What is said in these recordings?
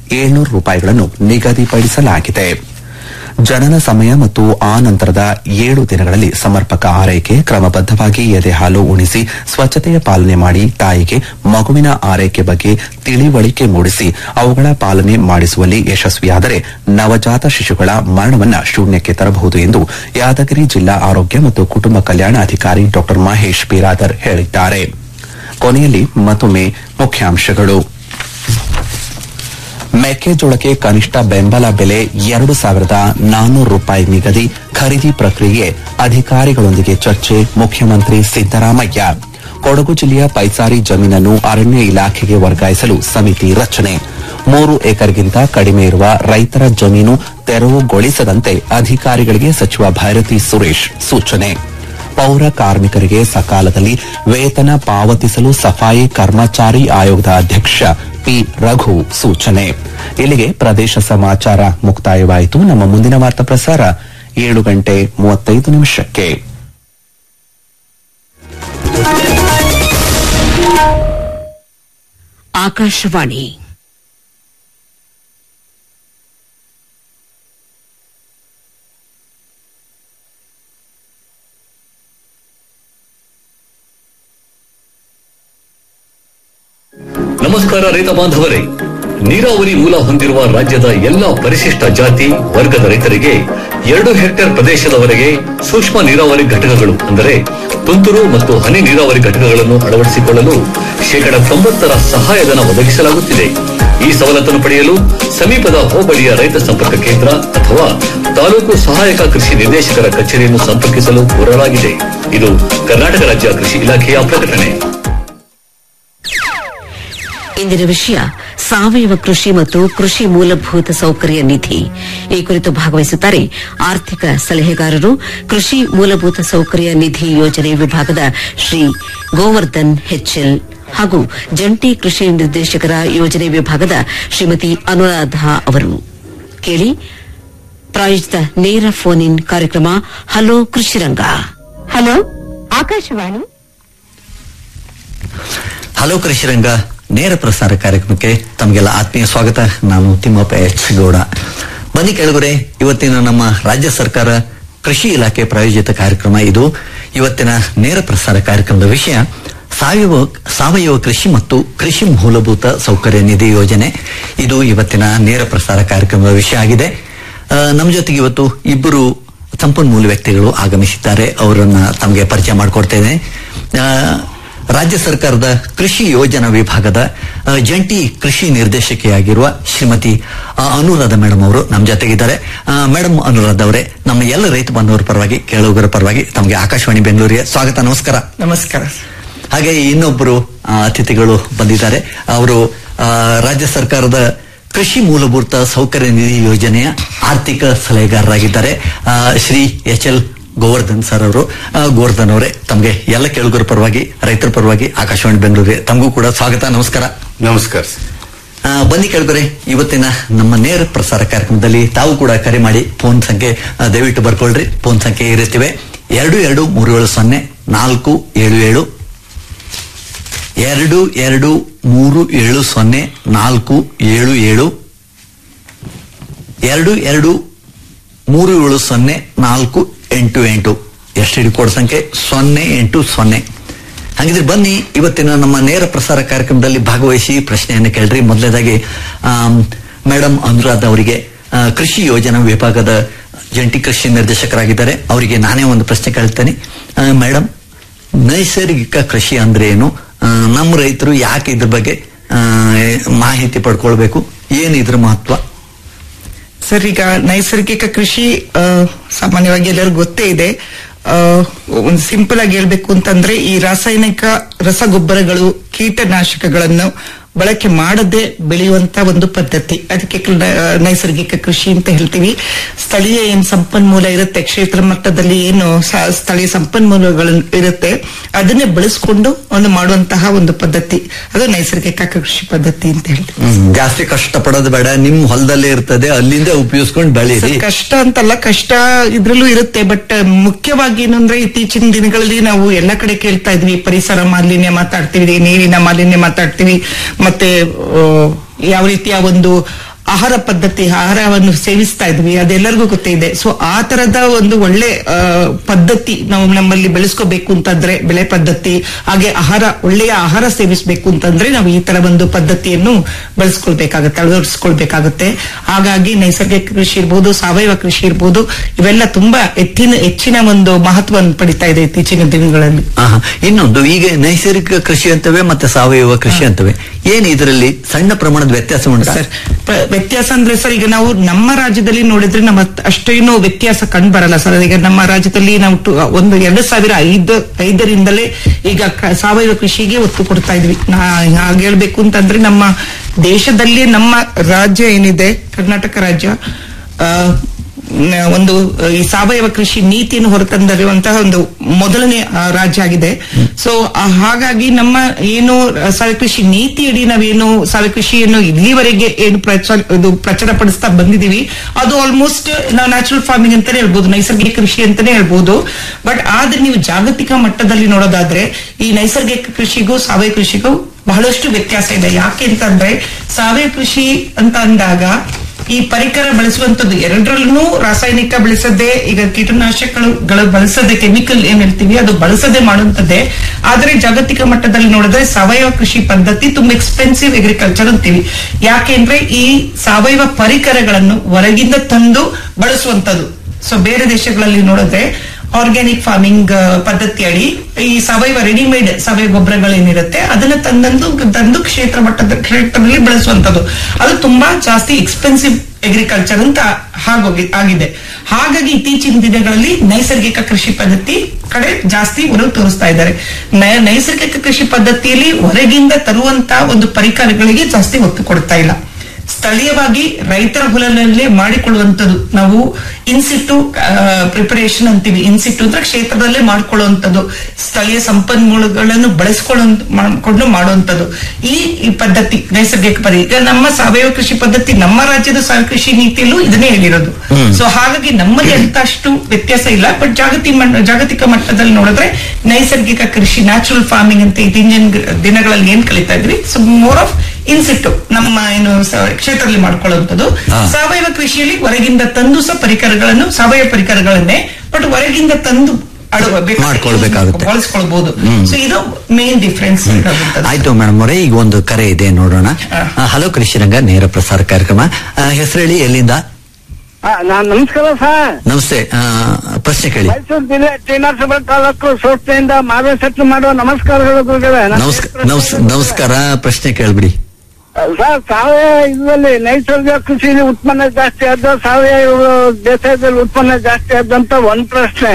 ಏಳ್ನೂರು ರೂಪಾಯಿಗಳನ್ನು ನಿಗದಿಪಡಿಸಲಾಗಿದೆ ಜನನ ಸಮಯ ಮತ್ತು ಆ ನಂತರದ ಏಳು ದಿನಗಳಲ್ಲಿ ಸಮರ್ಪಕ ಆರೈಕೆ ಕ್ರಮಬದ್ದವಾಗಿ ಎದೆ ಹಾಲು ಉಣಿಸಿ ಸ್ವಚ್ಛತೆಯ ಪಾಲನೆ ಮಾಡಿ ತಾಯಿಗೆ ಮಗುವಿನ ಆರೈಕೆ ಬಗ್ಗೆ ತಿಳಿವಳಿಕೆ ಮೂಡಿಸಿ ಅವುಗಳ ಪಾಲನೆ ಮಾಡಿಸುವಲ್ಲಿ ಯಶಸ್ವಿಯಾದರೆ ನವಜಾತ ಶಿಶುಗಳ ಮರಣವನ್ನ ಶೂನ್ಯಕ್ಕೆ ತರಬಹುದು ಎಂದು ಯಾದಗಿರಿ ಜಿಲ್ಲಾ ಆರೋಗ್ಯ ಮತ್ತು ಕುಟುಂಬ ಕಲ್ಯಾಣ ಅಧಿಕಾರಿ ಡಾ ಮಹೇಶ್ ಬಿರಾದರ್ ಹೇಳಿದ್ದಾರೆ ಕೊನೆಯಲ್ಲಿ ಮತ್ತೊಮ್ಮೆ ಮುಖ್ಯಾಂಶಗಳು ಮೆಕ್ಕೆಜೋಳಕ್ಕೆ ಕನಿಷ್ಠ ಬೆಂಬಲ ಬೆಲೆ ಎರಡು ಸಾವಿರದ ನಾನ್ನೂರು ರೂಪಾಯಿ ನಿಗದಿ ಖರೀದಿ ಪ್ರಕ್ರಿಯೆ ಅಧಿಕಾರಿಗಳೊಂದಿಗೆ ಚರ್ಚೆ ಮುಖ್ಯಮಂತ್ರಿ ಸಿದ್ದರಾಮಯ್ಯ ಕೊಡಗು ಜಿಲ್ಲೆಯ ಪೈಸಾರಿ ಜಮೀನನ್ನು ಅರಣ್ಯ ಇಲಾಖೆಗೆ ವರ್ಗಾಯಿಸಲು ಸಮಿತಿ ರಚನೆ ಮೂರು ಎಕರೆಗಿಂತ ಕಡಿಮೆ ಇರುವ ರೈತರ ಜಮೀನು ತೆರವುಗೊಳಿಸದಂತೆ ಅಧಿಕಾರಿಗಳಿಗೆ ಸಚಿವ ಭೈರತಿ ಸುರೇಶ್ ಸೂಚನೆ ಪೌರ ಕಾರ್ಮಿಕರಿಗೆ ಸಕಾಲದಲ್ಲಿ ವೇತನ ಪಾವತಿಸಲು ಸಫಾಯಿ ಕರ್ಮಚಾರಿ ಆಯೋಗದ ಅಧ್ಯಕ್ಷ ಪಿ ರಘು ಸೂಚನೆ ಇಲ್ಲಿಗೆ ಪ್ರದೇಶ ಸಮಾಚಾರ ಮುಕ್ತಾಯವಾಯಿತು ನಮ್ಮ ಮುಂದಿನ ವಾರ್ತಾ ಪ್ರಸಾರ ಏಳು ಗಂಟೆ ಮೂವತ್ತೈದು ನಿಮಿಷಕ್ಕೆ ಆಕಾಶವಾಣಿ ನಮಸ್ಕಾರ ರೈತ ಬಾಂಧವರೇ ನೀರಾವರಿ ಮೂಲ ಹೊಂದಿರುವ ರಾಜ್ಯದ ಎಲ್ಲಾ ಪರಿಶಿಷ್ಟ ಜಾತಿ ವರ್ಗದ ರೈತರಿಗೆ ಎರಡು ಹೆಕ್ಟೇರ್ ಪ್ರದೇಶದವರೆಗೆ ಸೂಕ್ಷ್ಮ ನೀರಾವರಿ ಘಟಕಗಳು ಅಂದರೆ ತುಂತುರು ಮತ್ತು ಹನಿ ನೀರಾವರಿ ಘಟಕಗಳನ್ನು ಅಳವಡಿಸಿಕೊಳ್ಳಲು ಶೇಕಡ ತೊಂಬತ್ತರ ಸಹಾಯಧನ ಒದಗಿಸಲಾಗುತ್ತಿದೆ ಈ ಸವಲತ್ತನ್ನು ಪಡೆಯಲು ಸಮೀಪದ ಹೋಬಳಿಯ ರೈತ ಸಂಪರ್ಕ ಕೇಂದ್ರ ಅಥವಾ ತಾಲೂಕು ಸಹಾಯಕ ಕೃಷಿ ನಿರ್ದೇಶಕರ ಕಚೇರಿಯನ್ನು ಸಂಪರ್ಕಿಸಲು ಕೋರಲಾಗಿದೆ ಇದು ಕರ್ನಾಟಕ ರಾಜ್ಯ ಕೃಷಿ ಇಲಾಖೆಯ ಪ್ರಕಟಣೆ ಇಂದಿನ ವಿಷಯ ಸಾವಯವ ಕೃಷಿ ಮತ್ತು ಕೃಷಿ ಮೂಲಭೂತ ಸೌಕರ್ಯ ನಿಧಿ ಈ ಕುರಿತು ಭಾಗವಹಿಸುತ್ತಾರೆ ಆರ್ಥಿಕ ಸಲಹೆಗಾರರು ಕೃಷಿ ಮೂಲಭೂತ ಸೌಕರ್ಯ ನಿಧಿ ಯೋಜನೆ ವಿಭಾಗದ ಶ್ರೀ ಗೋವರ್ಧನ್ ಹೆಚ್ಎಲ್ ಹಾಗೂ ಜಂಟಿ ಕೃಷಿ ನಿರ್ದೇಶಕರ ಯೋಜನೆ ವಿಭಾಗದ ಶ್ರೀಮತಿ ಅನುರಾಧ ಅವರು ಕೇಳಿ ಪ್ರಾಯೋಜಿತ ನೇರ ಫೋನ್ ಇನ್ ಕಾರ್ಯಕ್ರಮ hello Krishiranga hello Akashvani hello Krishiranga ನೇರ ಪ್ರಸಾರ ಕಾರ್ಯಕ್ರಮಕ್ಕೆ ತಮಗೆಲ್ಲ ಆತ್ಮೀಯ ಸ್ವಾಗತ ನಾನು ತಿಮ್ಮಪ್ಪ ಎಚ್ ಗೌಡ ಬನ್ನಿ ಕೆಳಗರೆ ಇವತ್ತಿನ ನಮ್ಮ ರಾಜ್ಯ ಸರ್ಕಾರ ಕೃಷಿ ಇಲಾಖೆ ಪ್ರಾಯೋಜಿತ ಕಾರ್ಯಕ್ರಮ ಇದು ಇವತ್ತಿನ ನೇರ ಪ್ರಸಾರ ಕಾರ್ಯಕ್ರಮದ ವಿಷಯ ಸಾವಯವ ಸಾವಯವ ಕೃಷಿ ಮತ್ತು ಕೃಷಿ ಮೂಲಭೂತ ಸೌಕರ್ಯ ನಿಧಿ ಯೋಜನೆ ಇದು ಇವತ್ತಿನ ನೇರ ಪ್ರಸಾರ ಕಾರ್ಯಕ್ರಮದ ವಿಷಯ ಆಗಿದೆ ಆ, ನಮ್ಮ ಜೊತೆಗೆ ಇವತ್ತು ಇಬ್ಬರು ಸಂಪನ್ಮೂಲ ವ್ಯಕ್ತಿಗಳು ಆಗಮಿಸಿದ್ದಾರೆ ಅವರನ್ನ ತಮಗೆ ಪರಿಚಯ ಮಾಡಿಕೊಡ್ತೇನೆ ಆ, ರಾಜ್ಯ ಸರ್ಕಾರದ ಕೃಷಿ ಯೋಜನಾ ವಿಭಾಗದ ಆ, ಜಂಟಿ ಕೃಷಿ ನಿರ್ದೇಶಕಿಯಾಗಿರುವ ಶ್ರೀಮತಿ ಆ, ಅನುರಾಧ ಮೇಡಮ್ ಅವರು ನಮ್ಮ ಜೊತೆಗಿದ್ದಾರೆ ಮೇಡಮ್ ಅನುರಾಧ ಅವರೇ ನಮ್ಮ ಎಲ್ಲ ರೈತ ಬಾಂಧವರ ಪರವಾಗಿ ಕೇಳುಗರ ಪರವಾಗಿ ತಮಗೆ ಆಕಾಶವಾಣಿ ಬೆಂಗಳೂರಿಗೆ ಸ್ವಾಗತ ನಮಸ್ಕಾರ ನಮಸ್ಕಾರ ಹಾಗೆ ಇನ್ನೊಬ್ಬರು ಆ, ಅತಿಥಿಗಳು ಬಂದಿದ್ದಾರೆ ಅವರು ಆ, ರಾಜ್ಯ ಸರ್ಕಾರದ ಕೃಷಿ ಮೂಲಭೂತ ಸೌಕರ್ಯ ನಿಧಿ ಯೋಜನೆಯ ಆರ್ಥಿಕ ಸಲಹೆಗಾರರಾಗಿದ್ದಾರೆ ಆ, Shri H L Govardhan sir ಅವರು ಆ, ಗೋವರ್ಧನ್ ಅವರೇ ತಮಗೆ ಎಲ್ಲ ಕೇಳುಗರ ಪರವಾಗಿ ರೈತರ ಪರವಾಗಿ ಆಕಾಶವಾಣಿ ಬೆಂಗಳೂರಿಗೆ ತಮಗೂ ಕೂಡ ಸ್ವಾಗತ ನಮಸ್ಕಾರ ನಮಸ್ಕಾರ ಆ, ಬನ್ನಿ ಕೇಳಿದ್ರೆ ಇವತ್ತಿನ ನಮ್ಮ ನೇರ ಪ್ರಸಾರ ಕಾರ್ಯಕ್ರಮದಲ್ಲಿ ತಾವು ಕೂಡ ಕರೆ ಮಾಡಿ ಫೋನ್ ಸಂಖ್ಯೆ ಆ, ದಯವಿಟ್ಟು ಬರ್ಕೊಳ್ರಿ ಫೋನ್ ಸಂಖ್ಯೆ ಇರುತ್ತವೆ ಎರಡು ಎರಡು ಮೂರು ಏಳು ಸೊನ್ನೆ ನಾಲ್ಕು ಏಳು ಏಳು ಎರಡು ಎರಡು ಮೂರು ಏಳು ಸೊನ್ನೆ ನಾಲ್ಕು ಏಳು ಏಳು ಎರಡು ಎರಡು ಮೂರು ಏಳು ಸೊನ್ನೆ ನಾಲ್ಕು ಎಂಟು ಎಂಟು ಎಷ್ಟು ಹಿಡಿ ಕೋಡ್ ಸಂಖ್ಯೆ ಸೊನ್ನೆ ಎಂಟು ಸೊನ್ನೆ ಹಾಗಿದ್ರೆ ಬನ್ನಿ ಇವತ್ತಿನ ನಮ್ಮ ನೇರ ಪ್ರಸಾರ ಕಾರ್ಯಕ್ರಮದಲ್ಲಿ ಭಾಗವಹಿಸಿ ಪ್ರಶ್ನೆಯನ್ನು ಕೇಳ್ರಿ ಮೊದಲನೇದಾಗಿ ಮೇಡಮ್ ಅನುರಾಧ ಅವರಿಗೆ ಆ, ಕೃಷಿ ಯೋಜನಾ ವಿಭಾಗದ ಜಂಟಿ ಕೃಷಿ ನಿರ್ದೇಶಕರಾಗಿದ್ದಾರೆ ಅವರಿಗೆ ನಾನೇ ಒಂದು ಪ್ರಶ್ನೆ ಕೇಳ್ತೇನೆ ಮೇಡಮ್ ನೈಸರ್ಗಿಕ ಕೃಷಿ ಅಂದ್ರೆ ಏನು ಆ, ನಮ್ಮ ರೈತರು ಯಾಕೆ ಇದ್ರ ಬಗ್ಗೆ ಆ, ಮಾಹಿತಿ ಪಡ್ಕೊಳ್ಬೇಕು ಏನು ಇದ್ರ ಮಹತ್ವ ಸರ್ ಈಗ ನೈಸರ್ಗಿಕ ಕೃಷಿ ಆ, ಸಾಮಾನ್ಯವಾಗಿ ಎಲ್ಲರಿಗೂ ಗೊತ್ತೇ ಇದೆ ಆ, ಒಂದು ಸಿಂಪಲ್ ಆಗಿ ಹೇಳ್ಬೇಕು ಅಂತಂದ್ರೆ ಈ ರಾಸಾಯನಿಕ ರಸಗೊಬ್ಬರಗಳು ಕೀಟನಾಶಕಗಳನ್ನು ಬಳಕೆ ಮಾಡದೆ ಬೆಳೆಯುವಂತ ಒಂದು ಪದ್ಧತಿ ಅದಕ್ಕೆ ಕ- ನೈಸರ್ಗಿಕ ಕೃಷಿ ಅಂತ ಹೇಳ್ತೀವಿ ಸ್ಥಳೀಯ ಏನ್ ಸಂಪನ್ಮೂಲ ಇರುತ್ತೆ ಕ್ಷೇತ್ರ ಮಟ್ಟದಲ್ಲಿ ಏನು ಸ- ಸ್ಥಳೀಯ ಸಂಪನ್ಮೂಲಗಳು ಇರುತ್ತೆ ಅದನ್ನೇ ಬಳಸ್ಕೊಂಡು ಒಂದು ಮಾಡುವಂತಹ ಒಂದು ಪದ್ಧತಿ ಅದು ನೈಸರ್ಗಿಕ ಕೃಷಿ ಪದ್ಧತಿ ಅಂತ ಹೇಳ್ತೀವಿ ಹ್ಮ್, ಜಾಸ್ತಿ ಕಷ್ಟ ಪಡೋದು ಬೇಡ ನಿಮ್ ಹೊಲದಲ್ಲೇ ಇರ್ತದೆ ಅಲ್ಲಿಂದ ಉಪಯೋಗಿಸ್ಕೊಂಡು ಬೆಳೀರಿ ಸರ್, ಕಷ್ಟ ಅಂತಲ್ಲ ಕಷ್ಟ ಇದ್ರಲ್ಲೂ ಇರುತ್ತೆ ಬಟ್ ಮುಖ್ಯವಾಗಿ ಏನಂದ್ರೆ ಇತ್ತೀಚಿನ ದಿನಗಳಲ್ಲಿ ನಾವು ಎಲ್ಲ ಕಡೆ ಕೇಳ್ತಾ ಇದ್ವಿ ಪರಿಸರ ಮಾಲಿನ್ಯ ಮಾತಾಡ್ತೀವಿ ನೀರಿನ ಮಾಲಿನ್ಯ ಮಾತಾಡ್ತೀವಿ ಮತ್ತೆ ಆ, ಯಾವ ರೀತಿಯ ಒಂದು ಆಹಾರ ಪದ್ಧತಿ ಆಹಾರವನ್ನು ಸೇವಿಸ್ತಾ ಇದ್ವಿ ಅದೆಲ್ಲರಿಗೂ ಗೊತ್ತೇ ಇದೆ ಸೊ ಆ ತರದ ಒಂದು ಒಳ್ಳೆ ಆ, ಪದ್ಧತಿ ನಾವು ನಮ್ಮಲ್ಲಿ ಬೆಳೆಸ್ಕೋಬೇಕು ಅಂತಂದ್ರೆ ಬೆಳೆ ಪದ್ಧತಿ ಹಾಗೆ ಆಹಾರ ಒಳ್ಳೆಯ ಆಹಾರ ಸೇವಿಸಬೇಕು ಅಂತಂದ್ರೆ ನಾವು ಈ ತರ ಒಂದು ಪದ್ಧತಿಯನ್ನು ಬೆಳೆಸ್ಕೊಳ್ಬೇಕಾಗತ್ತೆ ಅಳವಡಿಸ್ಕೊಳ್ಬೇಕಾಗತ್ತೆ ಹಾಗಾಗಿ ನೈಸರ್ಗಿಕ ಕೃಷಿ ಇರ್ಬೋದು ಸಾವಯವ ಕೃಷಿ ಇರ್ಬೋದು ಇವೆಲ್ಲ ತುಂಬಾ ಹೆಚ್ಚಿನ ಹೆಚ್ಚಿನ ಒಂದು ಮಹತ್ವವನ್ನು ಪಡಿತಾ ಇದೆ ಇತ್ತೀಚಿನ ದಿನಗಳಲ್ಲಿ ಆಹಾ. ಇನ್ನೊಂದು ಈಗ ನೈಸರ್ಗಿಕ ಕೃಷಿ ಅಂತವೆ ಮತ್ತೆ ಸಾವಯವ ಕೃಷಿ ಅಂತವೆ ಏನು ಇದರಲ್ಲಿ ಸಣ್ಣ ಪ್ರಮಾಣದ ವ್ಯತ್ಯಾಸ ಉಂಟಾ ಸರ್ ಪ್ರ- ವ್ಯತ್ಯಾಸ ಅಂದ್ರೆ ಸರ್ ಈಗ ನಾವು ನಮ್ಮ ರಾಜ್ಯದಲ್ಲಿ ನೋಡಿದ್ರೆ ನಮ್ಮ ಹತ್- ಅಷ್ಟೇನು ವ್ಯತ್ಯಾಸ ಕಂಡು ಬರಲ್ಲ ಸರ್ ಈಗ ನಮ್ಮ ರಾಜ್ಯದಲ್ಲಿ ನಾವು ಟು- ಒಂದು ಎರಡು ಸಾವಿರ ಐದು ಐದರಿಂದಲೇ ಈಗ ಕ- ಸಾವಯವ ಕೃಷಿಗೆ ಒತ್ತು ಕೊಡ್ತಾ ಇದ್ವಿ ನಾ ಹಾಗೆ ಹೇಳ್ಬೇಕು ಅಂತಂದ್ರೆ ನಮ್ಮ ದೇಶದಲ್ಲೇ ನಮ್ಮ ರಾಜ್ಯ ಏನಿದೆ ಕರ್ನಾಟಕ ರಾಜ್ಯ ಆ, ನ- ಒಂದು ಆ, ಈ ಸಾವಯವ ಕೃಷಿ ನೀತಿಯನ್ನು ಹೊರತಂದಿರುವಂತಹ ಒಂದು ಮೊದಲನೇ ಆ, ರಾಜ್ಯ ಆಗಿದೆ ಸೊ ಹಾಗಾಗಿ ನಮ್ಮ ಏನು ಆ, ಸಾವಯವ ಕೃಷಿ ನೀತಿಯಡಿ ನಾವೇನು ಸಾವಯವ ಕೃಷಿಯನ್ನು ಇಲ್ಲಿವರೆಗೆ ಏನು ಪ್ರಚಾರ ಇದು ಪ್ರಚಾರ ಪಡಿಸ್ತಾ ಬಂದಿದೀವಿ ಅದು ಆಲ್ಮೋಸ್ಟ್ ನಾವು ನ್ಯಾಚುರಲ್ ಫಾರ್ಮಿಂಗ್ ಅಂತಾನೆ ಹೇಳ್ಬೋದು ನೈಸರ್ಗಿಕ ಕೃಷಿ ಅಂತಾನೆ ಹೇಳ್ಬೋದು ಬಟ್ ಆದ್ರೆ ನೀವು ಜಾಗತಿಕ ಮಟ್ಟದಲ್ಲಿ ನೋಡೋದಾದ್ರೆ ಈ ನೈಸರ್ಗಿಕ ಕೃಷಿಗೂ ಸಾವಯವ ಕೃಷಿಗೂ ಬಹಳಷ್ಟು ವ್ಯತ್ಯಾಸ ಇದೆ ಯಾಕೆ ಅಂತಂದ್ರೆ ಸಾವಯವ ಕೃಷಿ ಅಂತ ಅಂದಾಗ ಈ ಪರಿಕರ ಬಳಸುವಂತದ್ದು ಎರಡರಲ್ಲೂ ರಾಸಾಯನಿಕ ಬಳಸದೆ ಈಗ ಕೀಟನಾಶಕಗಳು ಗಳು ಬಳಸದೆ ಕೆಮಿಕಲ್ ಏನ್ ಹೇಳ್ತೀವಿ ಅದು ಬಳಸದೆ ಮಾಡುವಂತದ್ದೇ ಆದ್ರೆ ಜಾಗತಿಕ ಮಟ್ಟದಲ್ಲಿ ನೋಡಿದ್ರೆ ಸಾವಯವ ಕೃಷಿ ಪದ್ಧತಿ ತುಂಬಾ ಎಕ್ಸ್ಪೆನ್ಸಿವ್ ಅಗ್ರಿಕಲ್ಚರ್ ಅಂತೀವಿ ಯಾಕೆಂದ್ರೆ ಈ ಸಾವಯವ ಪರಿಕರಗಳನ್ನು ಹೊರಗಿಂದ ತಂದು ಬಳಸುವಂತದ್ದು ಸೊ ಬೇರೆ ದೇಶಗಳಲ್ಲಿ ನೋಡಿದ್ರೆ ಆರ್ಗ್ಯಾನಿಕ್ ಫಾರ್ಮಿಂಗ್ ಪದ್ಧತಿ ಅಡಿ ಈ ಸಾವಯವ ರೆಡಿಮೇಡ್ ಸಾವಯವ ಗೊಬ್ಬರಗಳೇನಿರುತ್ತೆ ಅದನ್ನ ತಂದಂದು ತಂದು ಕ್ಷೇತ್ರ ಮಟ್ಟದ ಕ್ಷೇತ್ರದಲ್ಲಿ ಬಳಸುವಂತದ್ದು ಅದು ತುಂಬಾ ಜಾಸ್ತಿ ಎಕ್ಸ್ಪೆನ್ಸಿವ್ ಅಗ್ರಿಕಲ್ಚರ್ ಅಂತ ಹಾಗೋಗಿ ಆಗಿದೆ ಹಾಗಾಗಿ ಇತ್ತೀಚಿನ ದಿನಗಳಲ್ಲಿ ನೈಸರ್ಗಿಕ ಕೃಷಿ ಪದ್ಧತಿ ಕಡೆ ಜಾಸ್ತಿ ಒಲವು ತೋರಿಸ್ತಾ ಇದ್ದಾರೆ ನೈ- ನೈಸರ್ಗಿಕ ಕೃಷಿ ಪದ್ಧತಿಯಲ್ಲಿ ಹೊರಗಿಂದ ತರುವಂತ ಒಂದು ಪರಿಕರಗಳಿಗೆ ಜಾಸ್ತಿ ಒತ್ತು ಕೊಡ್ತಾ ಇಲ್ಲ ಸ್ಥಳೀಯವಾಗಿ ರೈತರ ಹೊಲದಲ್ಲೇ ಮಾಡಿಕೊಳ್ಳುವಂಥದ್ದು ನಾವು ಇನ್ಸಿಟ್ಟು ಪ್ರಿಪರೇಷನ್ ಅಂತೀವಿ ಇನ್ಸಿಟ್ಟು ಅಂದ್ರೆ ಕ್ಷೇತ್ರದಲ್ಲೇ ಮಾಡ್ಕೊಳ್ಳುವಂಥದ್ದು ಸ್ಥಳೀಯ ಸಂಪನ್ಮೂಲಗಳನ್ನು ಬಳಸ್ಕೊಳ್ಳೋ ಮಾಡ್ಕೊಂಡು ಮಾಡುವಂಥದ್ದು ಈ ಈ ಪದ್ಧತಿ ನೈಸರ್ಗಿಕ ಪದ್ಧತಿ ಈಗ ನಮ್ಮ ಸಾವಯವ ಕೃಷಿ ಪದ್ಧತಿ ನಮ್ಮ ರಾಜ್ಯದ ಸಾವಯವ ಕೃಷಿ ನೀತಿಯಲ್ಲೂ ಇದನ್ನೇ ಹೇಳಿರೋದು ಸೊ ಹಾಗಾಗಿ ನಮ್ಮಲ್ಲಿ ಅಂತ ಅಷ್ಟು ವ್ಯತ್ಯಾಸ ಇಲ್ಲ ಬಟ್ ಜಾಗತಿಕ ಮಟ್ಟ- ಜಾಗತಿಕ ಮಟ್ಟದಲ್ಲಿ ನೋಡಿದ್ರೆ ನೈಸರ್ಗಿಕ ಕೃಷಿ ನ್ಯಾಚುರಲ್ ಫಾರ್ಮಿಂಗ್ ಅಂತ ಇತ್ತೀಚಿನ ದಿನಗಳಲ್ಲಿ ಏನ್ ಕಲಿತಾ ಇದ್ವಿ ಸೊ ಮೋರ್ ಆಫ್ ಇನ್ಸಿಟ್ಟು ನಮ್ಮ ಏನು ಸ- ಕ್ಷೇತ್ರದಲ್ಲಿ ಮಾಡ್ಕೊಳ್ಳುವಂಥದ್ದು ಹಾ. ಸಾವಯವ ಕೃಷಿಯಲ್ಲಿ ಹೊರಗಿಂದ ತಂದು ಸಹ ಪರಿಕರಗಳನ್ನು ಸಾವಯವ ಪರಿಕರಗಳನ್ನೇ ಬಟ್ ಹೊರಗಿಂದ ತಂದು ಅಡುವ ಮಾಡ್ಕೊಳ್ಬೇಕಾಗುತ್ತೆ. ಬಳಸ್ಕೊಳ್ಬಹುದು ಹ್ಮ್. ಸೊ ಇದು ಮೇನ್ ಡಿಫ್ರೆನ್ಸ್ ಆಯ್ತು ಮೇಡಮ್ ಅವರೇ ಈಗ ಒಂದು ಕರೆ ಇದೆ ನೋಡೋಣ ಹಾ. ಆ, ಹಲೋ ಕೃಷಿರಂಗ ನೇರ ಪ್ರಸಾರ ಕಾರ್ಯಕ್ರಮ ಆ, ಹೆಸರು ಹೇಳಿ ಎಲ್ಲಿಂದ ನಾನ್ ನಮಸ್ಕಾರ ಸರ್ ನಮಸ್ತೆ ಆ, ಪ್ರಶ್ನೆ ಕೇಳಿ ಮೈಸೂರು ಜಿಲ್ಲೆ ಟಿ ನರಸೀಪುರ ತಾಲೂಕು ಸಂಸ್ಥೆಯಿಂದ ಮಾರ್ವೆ ಸೆಟ್ಲ್ ಮಾಡುವ ನಮಸ್ಕಾರಗಳು ಗುರುಗಳೇ. ನನ್ನ ನಮಸ್ಕಾರ ನಮಸ್- ನಮಸ್ಕಾರ ಪ್ರಶ್ನೆ ಕೇಳ್ಬಿಡಿ ಸರ್ ಸಾವಯವ ಇದರಲ್ಲಿ ನೈಸರ್ಗಿಕ ಕೃಷಿಯಲ್ಲಿ ಉತ್ಪನ್ನ ಜಾಸ್ತಿ ಆದ ಸಾವಯವ ಬೇಸಾಯದಲ್ಲಿ ಉತ್ಪನ್ನ ಜಾಸ್ತಿ ಆದಂತ ಒಂದ್ ಪ್ರಶ್ನೆ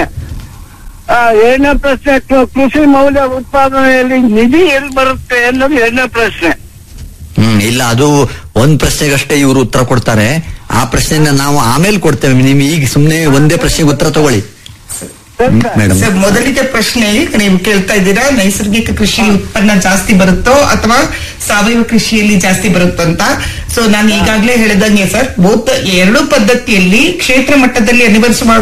ಆ, ಎರಡನೇ ಪ್ರಶ್ನೆ ಕೃ- ಕೃಷಿ ಮೌಲ್ಯ ಉತ್ಪಾದನೆಯಲ್ಲಿ ನಿಧಿ ಎಲ್ಲಿ ಬರುತ್ತೆ ಅನ್ನೋದು ಎರಡನೇ ಪ್ರಶ್ನೆ ಹ್ಮ್ ಇಲ್ಲ ಅದು ಒಂದ್ ಪ್ರಶ್ನೆಗಷ್ಟೇ ಇವರು ಉತ್ತರ ಕೊಡ್ತಾರೆ ಆ ಪ್ರಶ್ನೆನ ನಾವು ಆಮೇಲೆ ಕೊಡ್ತೇವೆ ನಿಮ್ಗೆ ಈಗ ಸುಮ್ನೆ ಒಂದೇ ಪ್ರಶ್ನೆಗೆ ಉತ್ತರ ತಗೊಳ್ಳಿ ಸರ್, ಸರ್. ಮೇಡಮ್ ಸರ್ ಮೊದಲಿಗೆ ಪ್ರಶ್ನೆ ನೀವು ಕೇಳ್ತಾ ಇದ್ದೀರಾ ನೈಸರ್ಗಿಕ ಕೃಷಿ ಉತ್ಪನ್ನ ಜಾಸ್ತಿ ಬರುತ್ತೋ ಅಥವಾ ಸಾವಯವ ಕೃಷಿಯಲ್ಲಿ ಜಾಸ್ತಿ ಬರುತ್ತೋ ಅಂತ ಸೊ ನಾನು ಈಗಾಗಲೇ ಹೇಳಿದಂಗೆ ಸರ್ ಬೋತ್ ಎರಡು ಪದ್ಧತಿಯಲ್ಲಿ ಕ್ಷೇತ್ರ ಮಟ್ಟದಲ್ಲಿ ಅನಿವರ್ಸುವ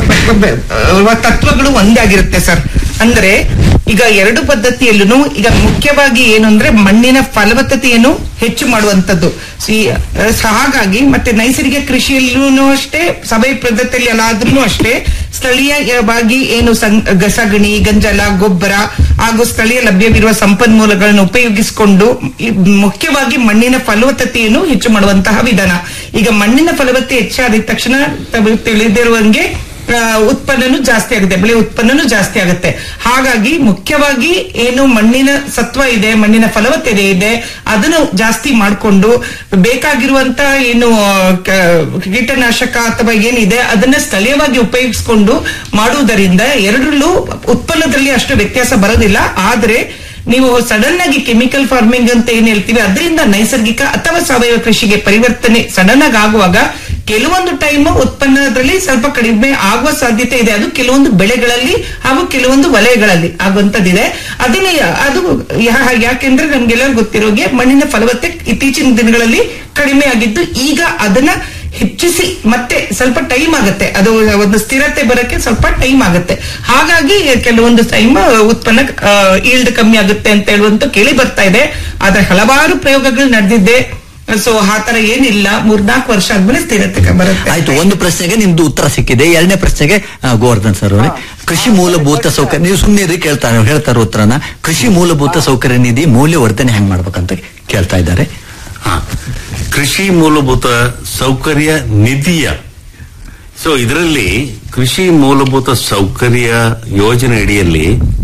ತತ್ವಗಳು ಒಂದೇ ಆಗಿರುತ್ತೆ ಸರ್ ಅಂದ್ರೆ ಈಗ ಎರಡು ಪದ್ಧತಿಯಲ್ಲೂ ಈಗ ಮುಖ್ಯವಾಗಿ ಏನು ಅಂದ್ರೆ ಮಣ್ಣಿನ ಫಲವತ್ತತೆಯನ್ನು ಹೆಚ್ಚು ಮಾಡುವಂತದ್ದು ಸೊ ಈ, ಅಹ್, ಸೊ ಹಾಗಾಗಿ ಮತ್ತೆ ನೈಸರ್ಗಿಕ ಕೃಷಿಯಲ್ಲೂ ಅಷ್ಟೇ ಸಭೆ ಪದ್ಧತಿಯಲ್ಲಿ ಅಲ್ಲಾದ್ರೂ ಅಷ್ಟೇ ಸ್ಥಳೀಯವಾಗಿ ಏನು ಸಂ- ಗ- ಸಗಣಿ ಗಂಜಲ ಗೊಬ್ಬರ ಹಾಗೂ ಸ್ಥಳೀಯ ಲಭ್ಯವಿರುವ ಸಂಪನ್ಮೂಲಗಳನ್ನು ಉಪಯೋಗಿಸಿಕೊಂಡು ಈ ಮುಖ್ಯವಾಗಿ ಮಣ್ಣಿನ ಫಲವತ್ತತೆಯನ್ನು ಹೆಚ್ಚು ಮಾಡುವಂತಹ ವಿಧಾನ ಈಗ ಮಣ್ಣಿನ ಫಲವತ್ತತೆ ಹೆಚ್ಚಾದ ತಕ್ಷಣ ತಾವು ತಿಳಿದಿರುವಂಗೆ ಆ, ಉತ್ಪನ್ನನೂ ಜಾಸ್ತಿ ಆಗುತ್ತೆ ಬೆಳೆ ಉತ್ಪನ್ನನೂ ಜಾಸ್ತಿ ಆಗುತ್ತೆ ಹಾಗಾಗಿ ಮುಖ್ಯವಾಗಿ ಏನು ಮಣ್ಣಿನ ಸತ್ವ ಇದೆ ಮಣ್ಣಿನ ಫಲವತ್ತತೆ ಇದೆ ಅದನ್ನು ಜಾಸ್ತಿ ಮಾಡಿಕೊಂಡು ಬೇಕಾಗಿರುವಂತ ಏನು ಆ, ಕ- ಕೀಟನಾಶಕ ಅಥವಾ ಏನಿದೆ ಅದನ್ನ ಸ್ಥಳೀಯವಾಗಿ ಉಪಯೋಗಿಸಿಕೊಂಡು ಮಾಡುವುದರಿಂದ ಎರಡರಲ್ಲೂ ಉತ್ಪನ್ನದಲ್ಲಿ ಅಷ್ಟು ವ್ಯತ್ಯಾಸ ಬರೋದಿಲ್ಲ ಆದ್ರೆ ನೀವು ಸಡನ್ ಆಗಿ ಕೆಮಿಕಲ್ ಫಾರ್ಮಿಂಗ್ ಅಂತ ಏನ್ ಹೇಳ್ತೀವಿ ಅದರಿಂದ ನೈಸರ್ಗಿಕ ಅಥವಾ ಸಾವಯವ ಕೃಷಿಗೆ ಪರಿವರ್ತನೆ ಸಡನ್ ಆಗಿ ಆಗುವಾಗ ಕೆಲವೊಂದು ಟೈಮ್ ಉತ್ಪನ್ನದಲ್ಲಿ ಸ್ವಲ್ಪ ಕಡಿಮೆ ಆಗುವ ಸಾಧ್ಯತೆ ಇದೆ ಅದು ಕೆಲವೊಂದು ಬೆಳೆಗಳಲ್ಲಿ ಹಾಗೂ ಕೆಲವೊಂದು ವಲಯಗಳಲ್ಲಿ ಆಗುವಂತದ್ದಿದೆ ಅದನ್ನೇ ಅದು ಯಾ- ಯಾಕೆಂದ್ರೆ ನಮ್ಗೆಲ್ಲರೂ ಗೊತ್ತಿರೋಗೆ ಮಣ್ಣಿನ ಫಲವತ್ತೆ ಇತ್ತೀಚಿನ ದಿನಗಳಲ್ಲಿ ಕಡಿಮೆ ಆಗಿದ್ದು ಈಗ ಅದನ್ನ ಹೆಚ್ಚಿಸಿ ಮತ್ತೆ ಸ್ವಲ್ಪ ಟೈಮ್ ಆಗುತ್ತೆ ಅದು ಒಂದು ಸ್ಥಿರತೆ ಬರಕ್ಕೆ ಸ್ವಲ್ಪ ಟೈಮ್ ಆಗುತ್ತೆ ಹಾಗಾಗಿ ಕೆಲವೊಂದು ಟೈಮ್ ಉತ್ಪನ್ನ ಈಲ್ಡ್ ಕಮ್ಮಿ ಆಗುತ್ತೆ ಅಂತ ಹೇಳುವಂತ ಕೇಳಿ ಬರ್ತಾ ಇದೆ ಆದ್ರೆ ಹಲವಾರು ಪ್ರಯೋಗಗಳು ನಡೆದಿದೆ ಸೊ ಆ ತರ ಏನಿಲ್ಲ ಮೂರ್ನಾಲ್ಕು ವರ್ಷ ಆದ್ಮೇಲೆ ಸ್ಥಿರತೆ ಬರುತ್ತೆ ಆಯ್ತು ಒಂದು ಪ್ರಶ್ನೆಗೆ ನಿಮ್ದು ಉತ್ತರ ಸಿಕ್ಕಿದೆ ಎರಡನೇ ಪ್ರಶ್ನೆಗೆ ಆ, ಗೋವರ್ಧನ್ ಸರ್ ಅವರೇ ಕೃಷಿ ಮೂಲಭೂತ ಸೌಕರ್ಯ ನೀವು ಸುಮ್ಮನೆ ಕೇಳ್ತಾರೆ ಹೇಳ್ತಾರೆ ಉತ್ತರನ ಕೃಷಿ ಮೂಲಭೂತ ಸೌಕರ್ಯ ನಿಧಿ ಮೌಲ್ಯವರ್ಧನೆ ಹೆಂಗ್ ಮಾಡ್ಬೇಕಂತ ಕೇಳ್ತಾ ಇದ್ದಾರೆ ಹಾ. ಕೃಷಿ ಮೂಲಭೂತ ಸೌಕರ್ಯ ನಿಧಿಯ ಸೊ ಇದರಲ್ಲಿ ಕೃಷಿ ಮೂಲಭೂತ ಸೌಕರ್ಯ ಯೋಜನೆ ಅಡಿಯಲ್ಲಿ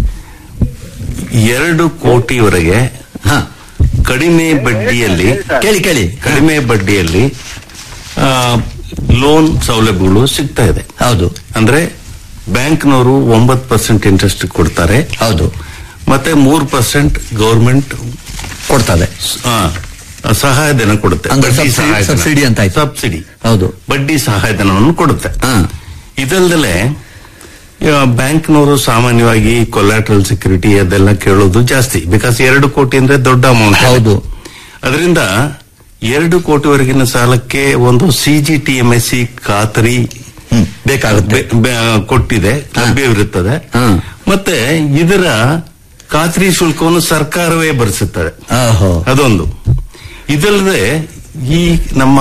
ಎರಡು ಕೋಟಿವರೆಗೆ ಹಾ ಕಡಿಮೆ ಬಡ್ಡಿಯಲ್ಲಿ ಕೇಳಿ ಕೇಳಿ ಕಡಿಮೆ ಬಡ್ಡಿಯಲ್ಲಿ ಆ, ಲೋನ್ ಸೌಲಭ್ಯಗಳು ಸಿಗ್ತಾ ಇದೆ ಹೌದು ಅಂದ್ರೆ ಬ್ಯಾಂಕ್ನವರು ಒಂಬತ್ತು ಪರ್ಸೆಂಟ್ ಇಂಟ್ರೆಸ್ಟ್ ಕೊಡ್ತಾರೆ ಹೌದು ಮತ್ತೆ ಮೂರು ಪರ್ಸೆಂಟ್ ಗೌರ್ಮೆಂಟ್ ಕೊಡ್ತದೆ ಸಹಾಯಧನ ಕೊಡುತ್ತೆ ಅಂದ್ರೆ ಬಡ್ಡಿ ಸಬ್ಸಿಡಿ- ಸಹಾಯಧನ. ಸಬ್ಸಿಡಿ ಅಂತ ಆಯ್ತು. ಸಬ್ಸಿಡಿ ಹೌದು ಬಡ್ಡಿ ಸಹಾಯಧನವನ್ನು ಕೊಡುತ್ತೆ ಹಾ ಇದಲ್ದಲೆ ಬ್ಯಾಂಕ್ನವರು ಸಾಮಾನ್ಯವಾಗಿ ಕೊಲ್ಯಾಟ್ರಲ್ ಸೆಕ್ಯೂರಿಟಿ ಅದೆಲ್ಲ ಕೇಳೋದು ಜಾಸ್ತಿ ಬಿಕಾಸ್ ಎರಡು ಕೋಟಿ ಅಂದ್ರೆ ದೊಡ್ಡ ಅಮೌಂಟ್ ಹೌದು ಅದರಿಂದ ಎರಡು ಕೋಟಿವರೆಗಿನ ಸಾಲಕ್ಕೆ ಒಂದು CG T M S C ಖಾತರಿ ಹ್ಮ್ ಬೇಕಾಗುತ್ತೆ ಬೆ- ಬೆ- ಕೊಟ್ಟಿದೆ ಲಭ್ಯವಿರುತ್ತದೆ ಹಾ. ಮತ್ತೆ ಇದರ ಖಾತರಿ ಶುಲ್ಕವನ್ನು ಸರ್ಕಾರವೇ ಭರಿಸುತ್ತದೆ ಓಹೋ ಅದೊಂದು ಇದಲ್ಲದೆ ಈ ನಮ್ಮ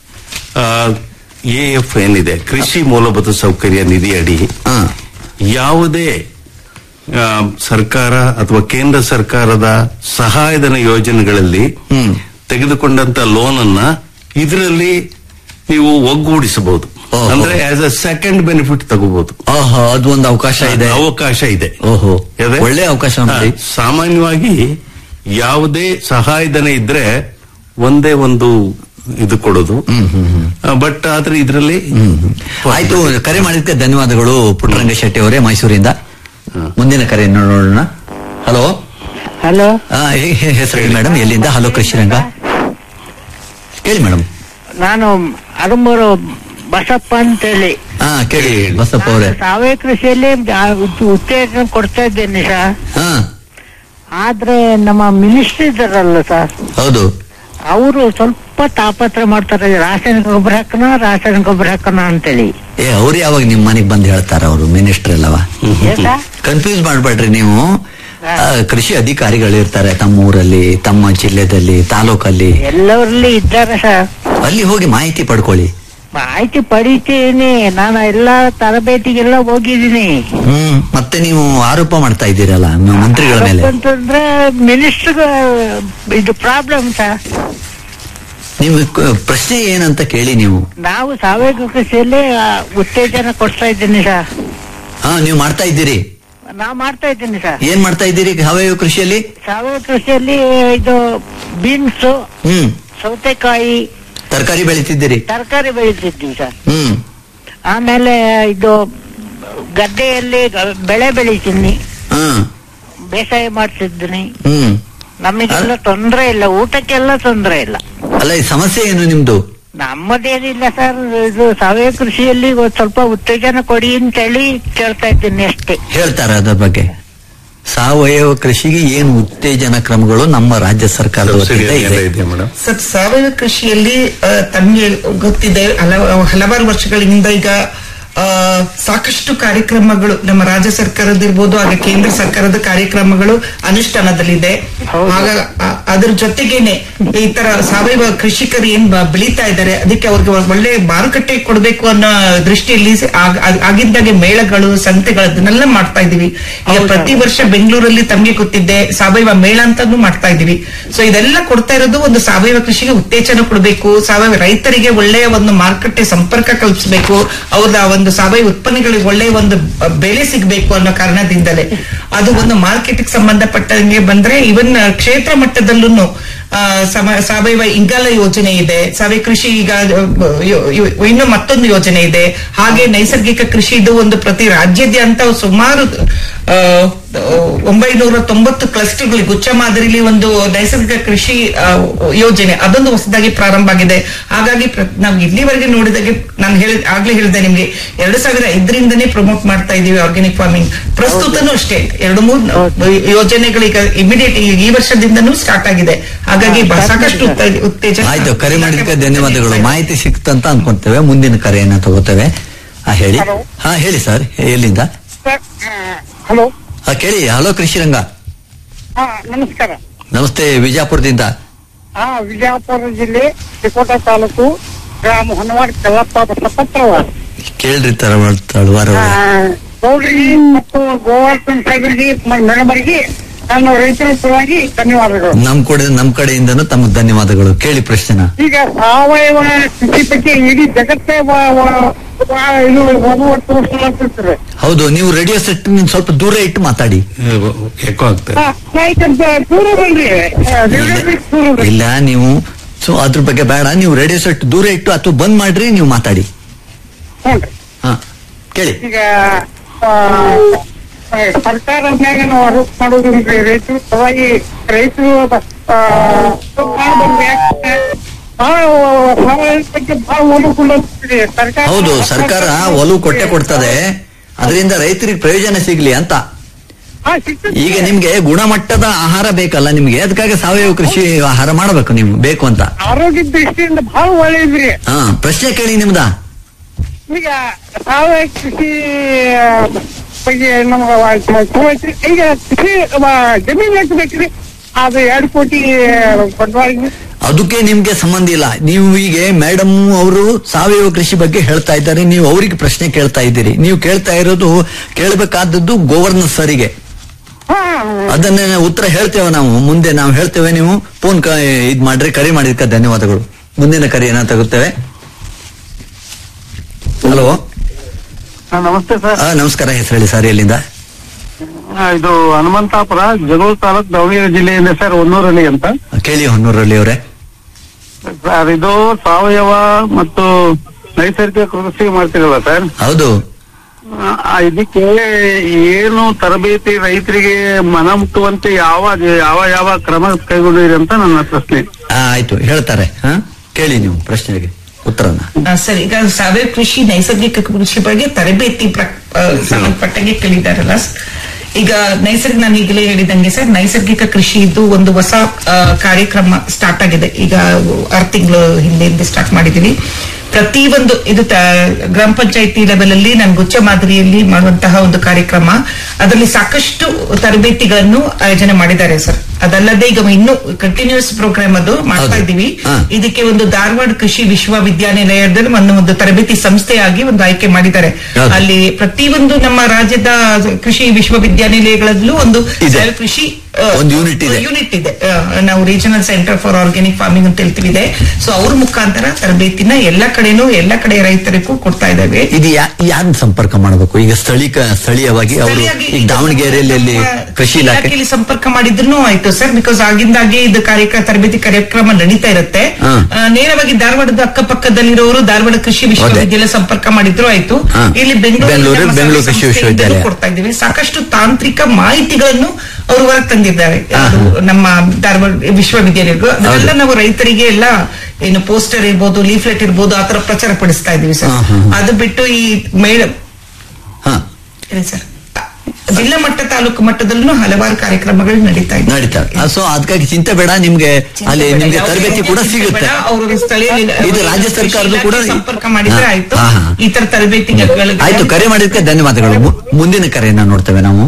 ಎ ಎಫ್ ಏನಿದೆ ಕೃಷಿ ಮೂಲಭೂತ ಸೌಕರ್ಯ ನಿಧಿ ಅಡಿ ಹಾ ಯಾವುದೇ ಆ, ಸರ್ಕಾರ ಅಥವಾ ಕೇಂದ್ರ ಸರ್ಕಾರದ ಸಹಾಯಧನ ಯೋಜನೆಗಳಲ್ಲಿ ಹ್ಮ್. ತೆಗೆದುಕೊಂಡಂತ ಲೋನ್ ಅನ್ನ ಇದರಲ್ಲಿ ನೀವು ಒಗ್ಗೂಡಿಸಬಹುದು ಓಹೋ. ಅಂದ್ರೆ ಆಸ್ ಅ ಸೆಕೆಂಡ್ ಬೆನಿಫಿಟ್ ತಗೋಬಹುದು ಓಹೋ ಅದು ಒಂದು ಅವಕಾಶ ಇದೆ ಅವಕಾಶ ಇದೆ ಓಹೋ ಇದೆ? ಒಳ್ಳೆ ಅವಕಾಶ ನೋಡಿ ಹಾ, ಸಾಮಾನ್ಯವಾಗಿ ಯಾವುದೇ ಸಹಾಯಧನ ಇದ್ರೆ ಒಂದೇ ಒಂದು ಇದು ಕೊಡೋದು ಬಟ್ ಆದ್ರೆ ಇದರಲ್ಲಿ ಆಯ್ತು ಕರೆ ಮಾಡಿದ್ದಕ್ಕೆ ಧನ್ಯವಾದಗಳು ಪುಟ್ಟರಂಗ ಶೆಟ್ಟಿ ಅವರೇ ಮೈಸೂರಿಂದ ಮುಂದಿನ ಕರೆ ನೋಡೋಣ ಹಲೋ ಹಲೋ ಹೆಸರು ಮೇಡಮ್ ಎಲ್ಲಿಂದ ಹಲೋ ಕೃಷಿರಂಗ ಹೇಳಿ ಮೇಡಮ್ ನಾನು ಅರುಮೂರು ಬಸಪ್ಪ ಅಂತೇಳಿ ಹಾ ಕೇಳಿ ಬಸಪ್ಪ ಅವರೇ ಸಾವಯವ ಕೃಷಿಯಲ್ಲಿ ಆ- ಉತ್- ಉತ್ತೇಜನ ಕೊಡ್ತಾ ಇದ್ದೇನೆ ಸರ್ ಹಾ ಆದ್ರೆ ನಮ್ಮ ಮಿನಿಸ್ಟರ್ ಇದ್ದಾರಲ್ಲ ಸರ್ ಹೌದು ಅವರು ಸ್ವಲ್ಪ ತಾಪತ್ರ ಮಾಡ್ತಾರೆ ರಾಸಾಯನಿಕ ಗೊಬ್ಬರ ಹಾಕೋಣ ರಾಸಾಯನಿಕ ಗೊಬ್ಬರ ಹಾಕೋಣ ಅಂತೇಳಿ ಏ ಅವ್ರು ಯಾವಾಗ ನಿಮ್ ಮನೆಗ್ ಬಂದು ಹೇಳ್ತಾರ ಅವರು ಮಿನಿಸ್ಟರ್ ಅಲ್ಲವ ಏಕಾ? ಕನ್ಫ್ಯೂಸ್ ಮಾಡ್ಬೇಡ್ರಿ ನೀವು ಆ, ಕೃಷಿ ಅಧಿಕಾರಿಗಳು ಇರ್ತಾರೆ ತಮ್ಮ ಊರಲ್ಲಿ ತಮ್ಮ ಜಿಲ್ಲೆದಲ್ಲಿ ತಾಲೂಕಲ್ಲಿ ಎಲ್ಲರಲ್ಲಿ ಇದ್ದಾರೆ ಸರ್ ಅಲ್ಲಿ ಹೋಗಿ ಮಾಹಿತಿ ಪಡ್ಕೊಳ್ಳಿ ಮಾಹಿತಿ ಪಡಿತೀನಿ ನಾನು ಎಲ್ಲ ತರಬೇತಿಗೆಲ್ಲ ಹೋಗಿದ್ದೀನಿ ಹ್ಮ್ ಮತ್ತೆ ನೀವು ಆರೋಪ ಮಾಡ್ತಾ ಇದ್ದೀರಲ್ಲ ಮ- ಮಂತ್ರಿಗಳ ಮೇಲೆ ಅಂತಂದ್ರೆ ಮಿನಿಸ್ಟರ್ ಇದು ಪ್ರಾಬ್ಲಮ್ ಸರ್ ನೀವು ಕ- ಪ್ರಶ್ನೆ ಏನಂತ ಕೇಳಿ ನೀವು ನಾವು ಸಾವಯವ ಕೃಷಿಯಲ್ಲಿ ಆ, ಉತ್ತೇಜನ ಕೊಡ್ತಾ ಇದ್ದೀನಿ ಸರ್ ಹಾ ನೀವು ಮಾಡ್ತಾ ಇದ್ದೀರಿ ನಾ ಮಾಡ್ತಾ ಇದ್ದೀನಿ ಸರ್ ಏನ್ ಮಾಡ್ತಾ ಇದ್ದೀರಿ ಸಾವಯವ ಕೃಷಿಯಲ್ಲಿ ಸಾವಯವ ಕೃಷಿಯಲ್ಲಿ ಇದು ಬೀನ್ಸ್ ಹ್ಮ್ ಸೌತೆಕಾಯಿ ತರಕಾರಿ ಬೆಳಿತಿದ್ದೀರಿ ತರಕಾರಿ ಬೆಳೀತಿದ್ವಿ ಸರ್ ಹ್ಮ್ ಆಮೇಲೆ ಇದು ಗದ್ದೆಯಲ್ಲಿ ಗ- ಬೆಳೆ ಬೆಳಿತೀನಿ ಹ್ಮ್ ಬೇಸಾಯ ಮಾಡ್ತಿದ್ದೀನಿ ಹ್ಮ್ ನಮಗೆಲ್ಲ ತೊಂದ್ರೆ ಇಲ್ಲ ಊಟಕ್ಕೆಲ್ಲ ತೊಂದ್ರೆ ಇಲ್ಲ ಅಲ್ಲ ಈ ಸಮಸ್ಯೆ ಏನು ನಿಮ್ದು ನಮ್ಮದೇನಿಲ್ಲ ಸರ್ ಇದು ಸಾವಯವ ಕೃಷಿಯಲ್ಲಿ ಒಂದ್ ಸ್ವಲ್ಪ ಉತ್ತೇಜನ ಕೊಡಿ ಅಂತೇಳಿ ಕೇಳ್ತಾ ಇದ್ದೀನಿ ಅಷ್ಟೇ ಹೇಳ್ತಾರ ಅದರ ಬಗ್ಗೆ ಸಾವಯವ ಕೃಷಿಗೆ ಏನು ಉತ್ತೇಜನ ಕ್ರಮಗಳು ನಮ್ಮ ರಾಜ್ಯ ಸರ್ಕಾರದ ಸಬ್ಸಿಡಿ ವತಿಯಿಂದ ಎಲ್ಲ ಇದೆ ಇದೆ ಮೇಡಮ್ ಸರ್ ಸಾವಯವ ಕೃಷಿಯಲ್ಲಿ ಆ, ತಮ್ಗೆ ಗೊತ್ತಿದೆ ಹಲವ ಹಲವಾರು ವರ್ಷಗಳಿಂದ ಈಗ ಆ, ಸಾಕಷ್ಟು ಕಾರ್ಯಕ್ರಮಗಳು ನಮ್ಮ ರಾಜ್ಯ ಸರ್ಕಾರದಿರ್ಬೋದು ಹಾಗೆ ಕೇಂದ್ರ ಸರ್ಕಾರದ ಕಾರ್ಯಕ್ರಮಗಳು ಅನುಷ್ಠಾನದಲ್ಲಿದೆ ಆಗ ಆ- ಅದ್ರ ಜೊತೆಗೇನೆ ಈ ತರ ಸಾವಯವ ಕೃಷಿಕರು ಏನ್ ಬ- ಬೆಳೀತಾ ಇದ್ದಾರೆ ಅದಕ್ಕೆ ಅವ್ರಿಗೆ ಒಳ್ಳೆ ಮಾರುಕಟ್ಟೆ ಕೊಡಬೇಕು ಅನ್ನೋ ದೃಷ್ಟಿಯಲ್ಲಿ ಸ- ಆಗ್- ಆಗ್- ಆಗಿದ್ದಾಗೆ ಮೇಳಗಳು ಸಂತೆಗಳು ಅದನ್ನೆಲ್ಲ ಮಾಡ್ತಾ ಇದೀವಿ ಈಗ ಪ್ರತಿ ವರ್ಷ ಬೆಂಗಳೂರಲ್ಲಿ ತಮ್ಗೆ ಗೊತ್ತಿದ್ದೆ ಸಾವಯವ ಮೇಳ ಅಂತಾನು ಮಾಡ್ತಾ ಇದೀವಿ ಸೊ ಇದೆಲ್ಲ ಕೊಡ್ತಾ ಇರೋದು ಒಂದು ಸಾವಯವ ಕೃಷಿಗೆ ಉತ್ತೇಜನ ಕೊಡಬೇಕು ಸಾವಯವ ರೈತರಿಗೆ ಒಳ್ಳೆಯ ಒಂದು ಮಾರುಕಟ್ಟೆ ಸಂಪರ್ಕ ಕಲ್ಪಿಸಬೇಕು ಅವ್ರ ಒಂದು ಸಾವಯವ ಉತ್ಪನ್ನಗಳಿಗೆ ಒಳ್ಳೆಯ ಒಂದು ಬ- ಬೆಲೆ ಸಿಗಬೇಕು ಅನ್ನೋ ಕಾರಣದಿಂದಲೇ ಅದು ಒಂದು ಮಾರ್ಕೆಟ್ಗೆ ಸಂಬಂಧಪಟ್ಟಂಗೆ ಬಂದ್ರೆ ಇವನ್ ಕ್ಷೇತ್ರ ಮಟ್ಟದಲ್ಲೂ ಸಾವಯವ ಇಂಗಾಲ ಯೋಜನೆ ಇದೆ ಸಾವಯವ ಕೃಷಿ ಈಗ ಆ, ಯೋ- ಯೋ- ಇನ್ನು ಮತ್ತೊಂದು ಯೋಜನೆ ಇದೆ ಹಾಗೆ ನೈಸರ್ಗಿಕ ಕೃಷಿ ಇದು ಒಂದು ಪ್ರತಿ ರಾಜ್ಯಾದ್ಯಂತ ಸುಮಾರು ಆ, ಒಂಬೈನೂರ ತೊಂಬತ್ತು ಕ್ಲಸ್ಟರ್ಗಳು ಗುಚ್ಛ ಮಾದರಿಲಿ ಒಂದು ನೈಸರ್ಗಿಕ ಕೃಷಿ ಆ, ಯೋಜನೆ ಅದೊಂದು ಹೊಸದಾಗಿ ಪ್ರಾರಂಭ ಆಗಿದೆ ಹಾಗಾಗಿ ಪ್ರ- ನಾವು ಇಲ್ಲಿವರೆಗೆ ನೋಡಿದಾಗೆ ನಾನು ಹೇಳಿ ಆಗ್ಲೇ ಹೇಳಿದೆ ನಿಮ್ಗೆ ಎರಡು ಸಾವಿರ ಐದರಿಂದನೇ ಪ್ರಮೋಟ್ ಮಾಡ್ತಾ ಇದೀವಿ ಆರ್ಗ್ಯಾನಿಕ್ ಫಾರ್ಮಿಂಗ್ ಪ್ರಸ್ತುತನೂ ಅಷ್ಟೇ ಎರಡು ಮೂರು ಯೋಜನೆಗಳು ಈಗ ಇಮಿಡಿಯೇಟ್ ಈ ವರ್ಷದಿಂದನೂ ಸ್ಟಾರ್ಟ್ ಆಗಿದೆ ಹಾಗಾಗಿ ಬ- ಸಾಕಷ್ಟು ಉತ್ತ- ಉತ್ತೇಜನ ಆಯ್ತು ಕರೆ ಮಾಡಿದ್ದಕ್ಕೆ ಧನ್ಯವಾದಗಳು ಮಾಹಿತಿ ಸಿಕ್ತಂತ ಅನ್ಕೊಂತೇವೆ ಮುಂದಿನ ಕರೆಯನ್ನ ತಗೋತೇವೆ ಹಾ ಹೇಳಿ ಹಾ ಹೇಳಿ ಸರ್ ಎಲ್ಲಿಂದ ಹಲೋ ಹಾ ಕೇಳಿ ಹಲೋ ಕೃಷಿರಂಗ ನಮಸ್ಕಾರ ನಮಸ್ತೆ ವಿಜಯಪುರದಿಂದ ಆ ವಿಜಯಪುರ ಜಿಲ್ಲೆ ತಿಕೋಟ ತಾಲೂಕು ಗ್ರಾಮ ಹೊನ್ನವಾಡ ಕಲ್ಲಪ್ಪ ಬಸಪತ್ರವ ಕೇಳ್ರಿ ತರ ತಳವಾರ ಗೌಡ್ರಿಗೆ ಮತ್ತು ಗೋವರ್ಧನ್ ಸಾಹೇಬರಿಗೆ ಮೇಡಮರಿಗೆ ನಾನು ರೈತರ ಪರವಾಗಿ ಧನ್ಯವಾದಗಳು ನಮ್ ಕಡೆ ನಮ್ ಕಡೆಯಿಂದನೂ ತಮಗೆ ಧನ್ಯವಾದಗಳು ಕೇಳಿ ಪ್ರಶ್ನೆನ ಈಗ ಸಾವಯವ ಕೃಷಿ ಬಗ್ಗೆ ಇಡೀ ಜಗತ್ತೇ ವ- ವ- ವ- ಇದು ಒಟ್ಟು ತೋರಿಸ್ಲಾಗ್ತಿರ್ತಾರೆ ಹೌದು ನೀವು ರೇಡಿಯೋ ಸೆಟ್ ಸ್ವಲ್ಪ ದೂರ ಇಟ್ಟು ಮಾತಾಡಿ ಎಕೋ ಆಗ್ತದೆ ದೂರ ಬನ್ರಿ ದೂರ ಬನ್ರಿ ಇಲ್ಲ ನೀವು ಸೊ ಅದ್ರ ಬಗ್ಗೆ ಬೇಡ ನೀವು ರೇಡಿಯೋ ಸೆಟ್ ದೂರ ಇಟ್ಟು ಅಥವಾ ಬಂದ್ ಮಾಡ್ರಿ ನೀವು ಮಾತಾಡಿ ಹ್ಞೂನ್ರಿ ಹಾ ಕೇಳಿ ಈಗ ಆ, ಆ, ಸರ್ಕಾರದ ಮ್ಯಾಗ ನಾವು ಆರೋಪ ಮಾಡೋದ್ರಿ ರೈತರು ಸಲುವಾಗಿ ರೈತರು ಆ, ಮಾಡ್ಬಾರ್ದು. ಯಾಕಂದ್ರೆ ಬಹಳ ಸಾವಯವ ಬಗ್ಗೆ ಬಹಳ ಒಲವುಗೊಂಡಿರ್ತೀರಿ. ಸರ್ಕಾರ ಹೌದು ಸರ್ಕಾರ ಒಲವು ಕೊಟ್ಟೆ ಕೊಡ್ತದೆ ಅದರಿಂದ ರೈತರಿಗೆ ಪ್ರಯೋಜನ ಸಿಗ್ಲಿ ಅಂತ ಹಾ, ಸಿಗ್ತದೆ. ಈಗ ನಿಮ್ಗೆ ಗುಣಮಟ್ಟದ ಆಹಾರ ಬೇಕಲ್ಲ ನಿಮ್ಗೆ ಅದಕ್ಕಾಗಿ ಸಾವಯವ ಕೃಷಿ ಆಹಾರ ಮಾಡಬೇಕು ನೀವು ಬೇಕು ಅಂತ ಆರೋಗ್ಯದ ದೃಷ್ಟಿಯಿಂದ ಬಹಳ ಒಳ್ಳೇದ್ರಿ ಹಾ ಪ್ರಶ್ನೆ ಕೇಳಿ ನಿಮ್ದ ಈಗ ಸಾವಯವ ಕೃಷಿ ಆ, ಬಗ್ಗೆ ನಮ್ಗೆ ವ- ಚಲೋ ಐತ್ರಿ. ಈಗ ಕೃಷಿ ಆ, ಜಮೀನ್ ಎಷ್ಟು ಬೇಕ್ರಿ ಅದು ಎರಡು ಕೋಟಿ ಬಂಡವಾಳ ಅದಕ್ಕೆ ನಿಮ್ಗೆ ಸಂಬಂಧ ಇಲ್ಲ ನೀವು ಈಗ ಮೇಡಮ್ ಅವರು ಸಾವಯವ ಕೃಷಿ ಬಗ್ಗೆ ಹೇಳ್ತಾ ಇದ್ದಾರೆ ನೀವು ಅವರಿಗೆ ಪ್ರಶ್ನೆ ಕೇಳ್ತಾ ಇದ್ದೀರಿ ನೀವು ಕೇಳ್ತಾ ಇರೋದು ಕೇಳಬೇಕಾದದ್ದು ಗವರ್ನರ್ ಸರಿಗೆ ಅದನ್ನ ಉತ್ತರ ಹೇಳ್ತೇವೆ ನಾವು ಮುಂದೆ ನಾವು ಹೇಳ್ತೇವೆ ನೀವು ಫೋನ್ ಇದ್ ಮಾಡ್ರಿ ಕರೆ ಮಾಡಿದ್ಕ ಧನ್ಯವಾದಗಳು ಮುಂದಿನ ಕರೆಯನ್ನ ತಗುತ್ತೇವೆ ಹಲೋ ನಮಸ್ತೆ ಸರ್ ನಮಸ್ಕಾರ ಹೆಸರು ಹೇಳಿ ಸರ್ ಎಲ್ಲಿಂದ ಇದು ಹನುಮಂತಾಪುರ ಜಗಳೂರು ತಾಲೂಕ್ ದಾವಣಗೆರೆ ಜಿಲ್ಲೆಯಿಂದ ಸರ್ ಹೊನ್ನೂರಲ್ಲಿ ಅಂತ ಕೇಳಿ ಹೊನ್ನೂರಲ್ಲಿ ಅವರೇ ಸರ್ ಇದು ಸಾವಯವ ಮತ್ತು ನೈಸರ್ಗಿಕ ಕೃಷಿ ಮಾಡ್ತಿರಲ್ಲ ಸರ್ ಹೌದು ಆ, ಇದಕ್ಕೆ ಏನು ತರಬೇತಿ ರೈತರಿಗೆ ಮನ ಮುಟ್ಟುವಂತೆ ಯಾವ ಯಾವ ಯಾವ ಕ್ರಮ ಕೈಗೊಂಡಿದೆ ಅಂತ ನನ್ನ ಪ್ರಶ್ನೆ ಆ, ಆಯ್ತು ಹೇಳ್ತಾರೆ ಹಾ ಕೇಳಿ ನೀವು ಪ್ರಶ್ನೆಗೆ ಉತ್ತರನ ಆ, ಸರ್ ಈಗ ಸಾವಯವ ಕೃಷಿ ನೈಸರ್ಗಿಕ ಕೃಷಿ ಬಗ್ಗೆ ತರಬೇತಿ ಪ್ರ- ಆ, ಸಂಬಂಧಪಟ್ಟಂಗೆ ಕೇಳಿದಾರಲ್ಲ ಸ್- ಈಗ ನೈಸರ್ಗಿಕ ನಾನು ಈಗಲೇ ಹೇಳಿದಂಗೆ ಸರ್ ನೈಸರ್ಗಿಕ ಕೃಷಿ ಇದು ಒಂದು ಹೊಸ ಆ, ಕಾರ್ಯಕ್ರಮ ಸ್ಟಾರ್ಟ್ ಆಗಿದೆ ಈಗ ಆರು ತಿಂಗಳು ಹಿಂದೆ ಸ್ಟಾರ್ಟ್ ಮಾಡಿದೀವಿ ಪ್ರತಿ ಒಂದು ಇದು ತ- ಗ್ರಾಮ ಪಂಚಾಯತಿ ಲೆವೆಲ್ ಅಲ್ಲಿ ನಾನು ಗುಚ್ಚ ಮಾದರಿಯಲ್ಲಿ ಮಾಡುವಂತಹ ಒಂದು ಕಾರ್ಯಕ್ರಮ ಅದರಲ್ಲಿ ಸಾಕಷ್ಟು ತರಬೇತಿಗಳನ್ನು ಆಯೋಜನೆ ಮಾಡಿದ್ದಾರೆ ಸರ್ ಅದಲ್ಲದೆ ಈಗ ಇನ್ನು ಕಂಟಿನ್ಯೂಸ್ ಪ್ರೋಗ್ರಾಮ್ ಅದು ಮಾಡ್ತಾ ಹೌದು. ಇದ್ದೀವಿ ಹಾ. ಇದಕ್ಕೆ ಒಂದು ಧಾರವಾಡ ಕೃಷಿ ವಿಶ್ವವಿದ್ಯಾನಿಲಯದಲ್ಲಿ ಒಂದು ಒಂದು ತರಬೇತಿ ಸಂಸ್ಥೆಯಾಗಿ ಒಂದು ಆಯ್ಕೆ ಮಾಡಿದ್ದಾರೆ ಹೌದು. ಅಲ್ಲಿ ಪ್ರತಿಯೊಂದು ನಮ್ಮ ರಾಜ್ಯದ ಕೃಷಿ ವಿಶ್ವವಿದ್ಯಾನಿಲಯಗಳಲ್ಲೂ ಒಂದು ಇದೆ. ಸಾವಯವ ಕೃಷಿ ಆ, ಒಂದು unit ಇದೆ. ಯೂನಿಟ್ ಇದೆ ಆ, ನಾವು regional centre for organic farming ಅಂತ ಹೇಳ್ತೀವಿ ಇದೆ ಸೊ ಅವ್ರ ಮುಖಾಂತರ ತರಬೇತಿನ ಎಲ್ಲ ಕಡೆನೂ ಎಲ್ಲ ಕಡೆ ರೈತರಿಗೂ ಕೊಡ್ತಾ ಇದ್ದೇವೆ ಇದು ಯಾ ಯಾರನ್ನ ಸಂಪರ್ಕ ಮಾಡಬೇಕು ಈಗ ಸ್ಥಳೀಕ ಸ್ಥಳೀಯವಾಗಿ ಅವರು ಸರಿಯಾಗಿ ಈಗ ದಾವಣಗೆರೆಯಲ್ಲಿ ಅಲ್ಲಿ ನಮ್ಮ ಕೃಷಿ ಇಲಾಖೆ ಇಲಾಖೆಯಲ್ಲಿ ಸಂಪರ್ಕ ಮಾಡಿದ್ರು ಆಯ್ತು ಸರ್ ಬಿಕಾಸ್ ಆಗಿಂದಾಗೆ ಇದು ಕಾರ್ಯಕ್ರಮ ತರಬೇತಿ ಕಾರ್ಯಕ್ರಮ ನಡೀತಾ ಇರುತ್ತೆ ಹಾ. ಆ, ನೇರವಾಗಿ ಧಾರವಾಡದ ಅಕ್ಕಪಕ್ಕದಲ್ಲಿರೋರು ಧಾರವಾಡ ಕೃಷಿ ವಿಶ್ವವಿದ್ಯಾಲಯ ಸಂಪರ್ಕ ಮಾಡಿದ್ರು ಆಯ್ತು ಹಾ. ಇಲ್ಲಿ ಬೆಂಗಳೂರು ಬೆಂಗಳೂರು- ನಮ್ಮ ಬೆಂಗಳೂರು ಕೃಷಿ ಸಂಸ್ಥೆಯಿಂದಲೂ ವಿಶ್ವವಿದ್ಯಾಲಯ. ಕೊಡ್ತಾ ಇದ್ದೀವಿ ಸಾಕಷ್ಟು ತಾಂತ್ರಿಕ ಮಾಹಿತಿಗಳನ್ನು ಅವರು ಹೊರಗೆ ತಂದಿದ್ದಾರೆ ಹಾ. ಅದು ನಮ್ಮ ಧಾರವಾಡ ವಿಶ್ವವಿದ್ಯಾಲಯಗಳು ಅದೆಲ್ಲ ನಾವು ರೈತರಿಗೆ ಎಲ್ಲ ಏನು ಪೋಸ್ಟರ್ ಇರ್ಬೋದು ಲೀಫ್ಲೆಟ್ ಇರ್ಬೋದು ಆತರ ಪ್ರಚಾರ ಪಡಿಸ್ತಾ ಇದೀವಿ ಸರ್ ಹಾ, ಹಾ, ಹಾ. ಅದು ಬಿಟ್ಟು ಈ ಮೇಡಮ್ ಹಾ ಹೇಳಿ ಸರ್ ಜಿಲ್ಲಾ ಮಟ್ಟ ತಾಲೂಕು ಮಟ್ಟದಲ್ಲೂ ಹಲವಾರು ಕಾರ್ಯಕ್ರಮಗಳು ನಡೀತಾ ಇದೆ ನಡೀತಾ ಸೊ ಅದಕ್ಕಾಗಿ ಚಿಂತೆ ಬೇಡ ನಿಮ್ಗೆ ಅಲ್ಲಿ ನಿಮ್ಗೆ ತರಬೇತಿ ಕೂಡ ಸಿಗುತ್ತೆ ಅವರು ಸ್ಥಳೀಯ ಇದು ರಾಜ್ಯ ಸರ್ಕಾರದ್ದು ಕೂಡ ಇಲಾಖೆ ಸಂಪರ್ಕ ಮಾಡಿದ್ರೆ ಹಾ, ಆಯ್ತು ಹಾ, ಹಾ. ಈ ತರ ತರಬೇತಿಗಳಿಗೆ ಆಯ್ತು ಕರೆ ಮಾಡಿದ್ದಕ್ಕೆ ಧನ್ಯವಾದಗಳು ಮು- ಮುಂದಿನ ಕರೆಯನ್ನ ನೋಡ್ತೇವೆ ನಾವು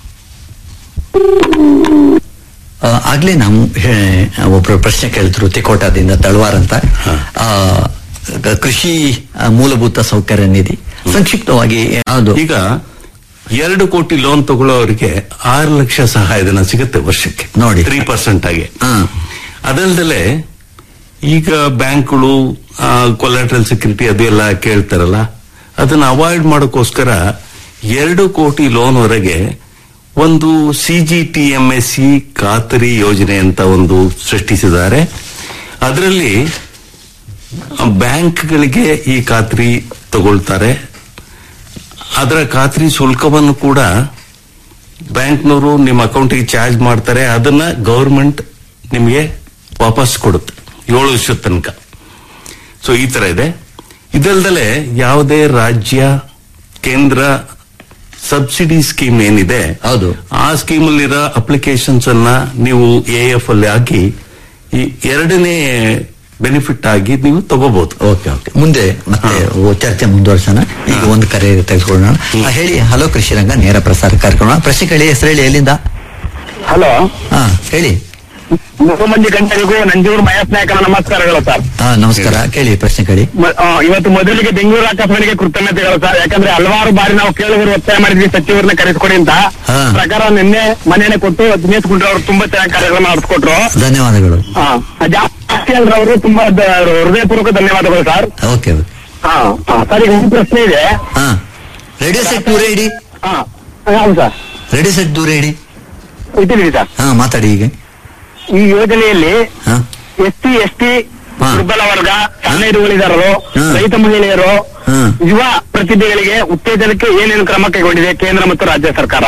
ಆ, ಆಗ್ಲೇ ನಾವು ಹೇ- ಒಬ್ರು ಪ್ರಶ್ನೆ ಕೇಳಿದ್ರು ತಿಕೋಟದಿಂದ ತಳವಾರ್ ಅಂತ ಆ, ಕ- ಕೃಷಿ ಆ, ಮೂಲಭೂತ ಸೌಕರ್ಯ ನಿಧಿ ಸಂಕ್ಷಿಪ್ತವಾಗಿ ಹೌದು ಈಗ ಎರಡು ಕೋಟಿ ಲೋನ್ ತಗೊಳ್ಳೋರಿಗೆ ಆರು ಲಕ್ಷ ಸಹಾಯಧನ ಸಿಗುತ್ತೆ ವರ್ಷಕ್ಕೆ ನೋಡಿ. ತ್ರೀ ಪರ್ಸೆಂಟ್ ಆಗಿ ಹಾ. ಅದಲ್ದಲೆ ಈಗ ಬ್ಯಾಂಕ್ಗಳು ಕೊಲಾಟ್ರಲ್ ಸೆಕ್ಯೂರಿಟಿ ಅದು ಎಲ್ಲ ಕೇಳ್ತಾರಲ್ಲ ಅದನ್ನ ಅವಾಯ್ಡ್ ಮಾಡೋಕ್ಕೋಸ್ಕರ ಎರಡು ಕೋಟಿ ಲೋನ್ ವರೆಗೆ ಒಂದು C G T M S C ಖಾತರಿ ಯೋಜನೆ ಅಂತ ಒಂದು ಸೃಷ್ಟಿಸಿದ್ದಾರೆ ಅದರಲ್ಲಿ ಬ್ಯಾಂಕ್ಗಳಿಗೆ ಈ ಖಾತ್ರಿ ತಗೊಳ್ತಾರೆ ಅದರ ಖಾತ್ರಿ ಶುಲ್ಕವನ್ನು ಕೂಡ ಬ್ಯಾಂಕ್ನವರು ನಿಮ್ಮ ಅಕೌಂಟಿಗೆ ಚಾರ್ಜ್ ಮಾಡ್ತಾರೆ ಅದನ್ನ ಗೌರ್ಮೆಂಟ್ ನಿಮಗೆ ವಾಪಸ್ ಕೊಡುತ್ತೆ ಏಳು ವರ್ಷದ ತನಕ ಸೊ ಈ ತರ ಇದೆ ಇದಲ್ದಲೆ ಯಾವುದೇ ರಾಜ್ಯ ಕೇಂದ್ರ ಸಬ್ಸಿಡಿ ಸ್ಕೀಮ್ ಏನಿದೆ ಹೌದು. ಆ ಸ್ಕೀಮ್ ಅಲ್ಲಿರೋ ಅಪ್ಲಿಕೇಶನ್ಸ್ ಅನ್ನ ನೀವು ಎ ಎಫ್ ಅಲ್ಲಿ ಹಾಕಿ ಈ ಎರಡನೇ ಬೆನಿಫಿಟ್ ಆಗಿ ನೀವು ತಗೋಬಹುದು ಓಕೆ ಓಕೆ ಮುಂದೆ ಮತ್ತೆ ಓ- ಚರ್ಚೆ ಮುಂದುವರ್ಸೋಣ ಈಗ ಒಂದು ಕರೆ ತೆಗೆದುಕೊಳ್ಳೋಣ ಆ, ಹೇಳಿ ಹಲೋ ಕೃಷಿ ರಂಗ ನೇರ ಪ್ರಸಾರ ಕಾರ್ಯಕ್ರಮ ಪ್ರಶ್ನೆ ಕೇಳಿ ಹೆಸರು ಹೇಳಿ ಎಲ್ಲಿಂದ ಹಲೋ ಹಾ ಹೇಳಿ ಮೂರು ಮಂದಿ ಗಂಟೆಗೂ ನಂಜೂರು ಮಹೇಶ್ ನಾಯಕನ ನಮಸ್ಕಾರಗಳು ಸರ್ ಹಾ ನಮಸ್ಕಾರ ಕೇಳಿ ಪ್ರಶ್ನೆ ಕೇಳಿ ಮ- ಆ, ಇವತ್ತು ಮೊದಲಿಗೆ ಬೆಂಗಳೂರು ಆಕಾಶವಾಣಿಗೆ ಕೃತಜ್ಞತೆಗಳು ಸರ್ ಯಾಕಂದ್ರೆ ಹಲವಾರು ಬಾರಿ ನಾವು ಕೇಳುವರು ಒತ್ತಾಯ ಮಾಡಿದ್ವಿ ಸಚಿವರನ್ನ ಕರೆಸ್ಕೊಡಿ ಅಂತ ಹಾ. ಪ್ರಕಾರ ನಿನ್ನೆ ಮನೆಯೇ ಕೊಟ್ಟು ದಿನೇಶ್ ಗುಂಡ್ರು ಅವರು ತುಂಬಾ ಚೆನ್ನಾಗಿ ಕಾರ್ಯಕ್ರಮ ನಡೆಸ್ಕೊಟ್ರು ಧನ್ಯವಾದಗಳು ಹಾ ಜಾಸ್ತಿ ಅಲ್ರ ಅವರು ತುಂಬಾ ದ- ಹೃದಯಪೂರ್ವಕ ಧನ್ಯವಾದಗಳು ಸರ್ ಓಕೆ ಓಕೆ ಹಾ ಹಾ, ಸರ್ ಈಗ ಒಂದು ಪ್ರಶ್ನೆ ಇದೆ ಹಾ ರೇಡಿಯೋ ಸೆಟ್ ದೂರ ಇಡಿ ಹಾ ಹೌದು ಸರ್ ರೇಡಿಯೋ ಸೆಟ್ ದೂರ ಇಡಿ ಇದ್ದೀನಿ ಸರ್ ಹಾ ಮಾತಾಡಿ ಈಗ ಈ ಯೋಜನೆಯಲ್ಲಿ ಹಾ ಎಸ್ ಟಿ ಎಸ್ ಟಿ ಹಾ. ದುರ್ಬಲ ವರ್ಗ ಸಣ್ಣ ಹಿಡುವಳಿದಾರರು ಹಾ. ರೈತ ಮಹಿಳೆಯರು ಹಾ. ಯುವ ಪ್ರತಿಭೆಗಳಿಗೆ ಉತ್ತೇಜನಕ್ಕೆ ಏನೇನು ಕ್ರಮ ಕೈಗೊಂಡಿದೆ ಕೇಂದ್ರ ಮತ್ತು ರಾಜ್ಯ ಸರ್ಕಾರ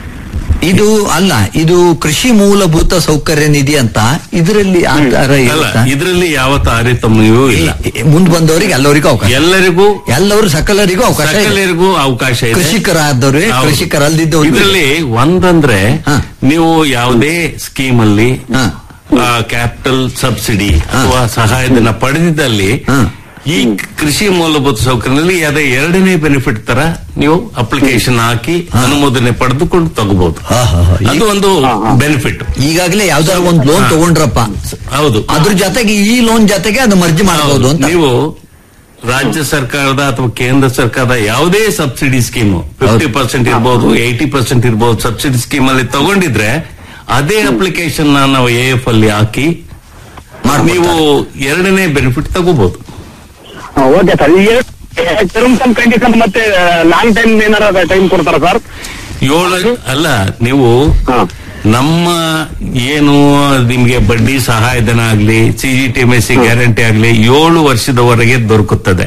ಇದು ಅಲ್ಲ ಇದು ಕೃಷಿ ಮೂಲಭೂತ ಸೌಕರ್ಯ ನಿಧಿ ಅಂತ ಇದರಲ್ಲಿ ಆ ತರ ಅಲ್ಲ ಇರುತ್ತಾ? ಇದರಲ್ಲಿ ಯಾವ ತಾರತಮ್ಯವೂ ಇಲ್ಲ ಈ- ಈ- ಮುಂದ್ ಬಂದವರಿಗೆ ಎಲ್ಲರಿಗೂ ಅವಕಾಶ ಎಲ್ಲರಿಗೂ ಎಲ್ಲರೂ ಸಕಲರಿಗೂ ಅವಕಾಶ ಇದೆ. ಸಕಲರಿಗೂ ಅವಕಾಶ ಇದೆ ಕೃಷಿಕರಾದವ್ರೆ ಹೌದು. ಕೃಷಿಕರಲ್ದಿದ್ದವ್ರು ಇದರಲ್ಲಿ ಒಂದಂದ್ರೆ ಹಾ. ನೀವು ಯಾವುದೇ ಸ್ಕೀಮ್ ಅಲ್ಲಿ ಹಾ. ಕ್ಯಾಪಿಟಲ್ ಸಬ್ಸಿಡಿ ಅಥವಾ ಸಹಾಯಧನ ಪಡೆದಿದ್ದಲ್ಲಿ ಹಾ. ಈ ಕೃಷಿ ಮೂಲಭೂತ ಸೌಕರ್ಯದಲ್ಲಿ ಅದೇ ಎರಡನೇ ಬೆನಿಫಿಟ್ ತರ ನೀವು ಅಪ್ಲಿಕೇಶನ್ ಹಾಕಿ ಅನುಮೋದನೆ ಪಡೆದುಕೊಂಡು ತಗೋಬಹುದು ಹಾ, ಹಾ, ಹಾ. ಅದು ಒಂದು ಬೆನಿಫಿಟ್ ಈಗಾಗಲೇ ಯಾವ್ದಾರ ಒಂದ್ ಲೋನ್ ಹಾ. ತಗೊಂಡ್ರಪ್ಪ ಹೌದು ಅದ್ರ ಜೊತೆಗೆ ಈ ಲೋನ್ ಜೊತೆಗೆ ಅದು ಮರ್ಜಿ ಮಾಡಬಹುದು ಅಂತ ನೀವು ರಾಜ್ಯ ಸರ್ಕಾರದ ಅಥವಾ ಕೇಂದ್ರ ಸರ್ಕಾರದ ಯಾವುದೇ ಸಬ್ಸಿಡಿ ಸ್ಕೀಮ್ ಫಿಫ್ಟಿ ಪರ್ಸೆಂಟ್ ಇರ್ಬೋದು ಏಯ್ಟಿ ಪರ್ಸೆಂಟ್ ಇರ್ಬೋದು ಸಬ್ಸಿಡಿ ಸ್ಕೀಮ್ ಅಲ್ಲಿ ತಗೊಂಡಿದ್ರೆ ಅದೇ ಅಪ್ಲಿಕೇಶನ್ ನಾವು ಎ ಎಫ್ ಅಲ್ಲಿ ಹಾಕಿ ಮಾಡ್ಕೊಡ್ತಾರೆ. ನೀವು ಎರಡನೇ ಬೆನಿಫಿಟ್ ತಗೋಬಹುದು ಓಕೆ ಸರ್ ಈಗ ಟರ್ಮ್ಸ್ ಅಂಡ್ ಕಂಡೀಷನ್ ಮತ್ತೆ ಲಾಂಗ್ ಟೈಮ್ ಏನಾರ ಟೈಮ್ ಕೊಡ್ತಾರ ಸರ್ ಏಳು ಅಲ್ಲ ನೀವು ಹಾ. ನಮ್ಮ ಏನು ನಿಮ್ಗೆ ಬಡ್ಡಿ ಸಹಾಯಧನ ಆಗ್ಲಿ C G T M S C guarantee ಆಗ್ಲಿ ಏಳು ವರ್ಷದವರೆಗೆ ದೊರಕುತ್ತದೆ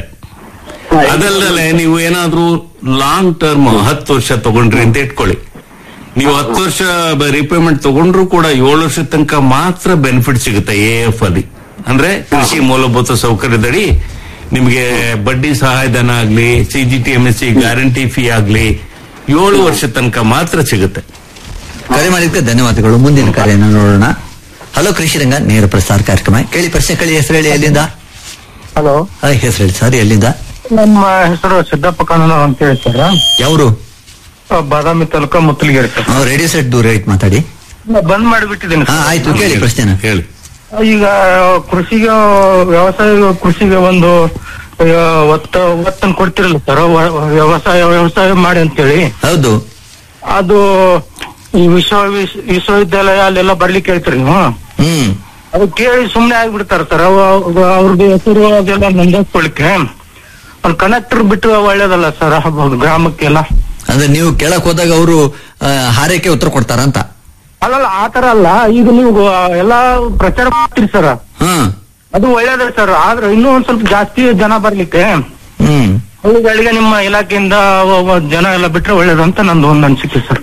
ಅದಲ್ಲದೆ ನೀವು ಏನಾದ್ರೂ ಲಾಂಗ್ ಟರ್ಮ್ ಹತ್ತು ವರ್ಷ ತಗೊಂಡ್ರಿ ಅಂತ ಇಟ್ಕೊಳ್ಳಿ ನೀವು ಹತ್ತು ವರ್ಷ ರಿಪೇಮೆಂಟ್ ತಗೊಂಡ್ರು ಕೂಡ ಏಳು ವರ್ಷದ ತನಕ ಮಾತ್ರ ಬೆನಿಫಿಟ್ ಸಿಗುತ್ತೆ ಎ ಎಫ್ ಅಲ್ಲಿ ಅಂದ್ರೆ ಕೃಷಿ ಮೂಲಭೂತ ಸೌಕರ್ಯದಡಿ ನಿಮಗೆ ಬಡ್ಡಿ ಸಹಾಯಧನ ಆಗ್ಲಿ C G T M S C guarantee fee ಆಗ್ಲಿ ಏಳು ವರ್ಷ ತನಕ ಮಾತ್ರ ಸಿಗುತ್ತೆ ಕರೆ ಮಾಡಿದ್ದಕ್ಕೆ ಧನ್ಯವಾದಗಳು ಮುಂದಿನ ಕರೆಯನ್ನು ನೋಡೋಣ ಹಲೋ ಕೃಷಿ ರಂಗ ನೇರ ಪ್ರಸಾರ ಕಾರ್ಯಕ್ರಮ ಕೇಳಿ ಪ್ರಶ್ನೆ ಕೇಳಿ ಹೆಸರು ಹೇಳಿ ಎಲ್ಲಿಂದ ಹಲೋ ಆ, ಹೆಸರು ಹೇಳಿ ಸರ್ ಎಲ್ಲಿಂದ ನಮ್ಮ ಹೆಸರು ಸಿದ್ದಪ್ಪ ಕಾನೂನು ಅಂತ ಹೇಳಿ ಸರ್ ಯಾವರು Badami taluka Muttaligere sir radio set ದೂರ ಇಟ್ ಮಾತಾಡಿ ಬಂದ್ ಮಾಡಿಬಿಟ್ಟಿದ್ದೀನಿ ಹಾ ಆಯ್ತು ಕೇಳಿ ಪ್ರಶ್ನೆನ ಹೇಳಿ ಈಗ ಕೃಷಿಗೆ ವ್ಯವಸಾಯ ಕೃಷಿಗೆ ಒಂದು ಆ, ಒತ್ತ ಒತ್ತನ್ನು ಕೊಡ್ತಿರಲ್ಲ ಸರ್ ವ್ಯವಸಾಯ ವ್ಯವಸಾಯ ಮಾಡಿ ಅಂತೇಳಿ ಹೌದು ಅದು ಈ ವಿಶ್ವ ವಿಶ್ವ- ವಿಶ್ವವಿದ್ಯಾಲಯ ಅಲ್ಲೆಲ್ಲ ಬರ್ಲಿಕ್ಕೆ ಹೇಳ್ತೀರಿ ನೀವು ಹ್ಮ್ ಅದು ಕೇಳಿ ಸುಮ್ನೆ ಆಗ್ಬಿಡ್ತಾರ ಸರ್ ಅವ್ರದ್ದು ಹೆಸರು ಅದೆಲ್ಲ ನೋಂದಾಯಿಸ್ಕೊಳಿಕ್ಕೆ ಒಂದು ಕಂಡಕ್ಟರ್ ಬಿಟ್ಟು ಒಳ್ಳೇದಲ್ಲ ಸರ್ ಗ್ರಾಮಕ್ಕೆಲ್ಲ ಅಂದ್ರೆ ನೀವು ಕೇಳಕ್ ಹೋದಾಗ ಅವರು ಹಾರೈಕೆ ಉತ್ತರ ಕೊಡ್ತಾರಂತ ಅಲ್ಲಲ್ಲ ಆತರ ಅಲ್ಲ ಈಗ ನೀವು ಎಲ್ಲಾ ಪ್ರಚಾರ ಮಾಡ್ತೀರಿ ಸರ್ ಹ್ಮ್ ಅದು ಒಳ್ಳೇದೇ ಸರ್ ಆದ್ರೆ ಇನ್ನೂ ಒಂದ್ ಸ್ವಲ್ಪ ಜಾಸ್ತಿ ಜನ ಬರ್ಲಿಕ್ಕೆ ಹ್ಮ್ ಹಳ್ಳಿಗಳಿಗೆ ನಿಮ್ಮ ಇಲಾಖೆಯಿಂದ ಒ- ಒ- ಜನ ಎಲ್ಲ ಬಿಟ್ರೆ ಒಳ್ಳೇದು ಅಂತ ನಂದು ಒಂದು ಅನಿಸಿಕೆ ಸರ್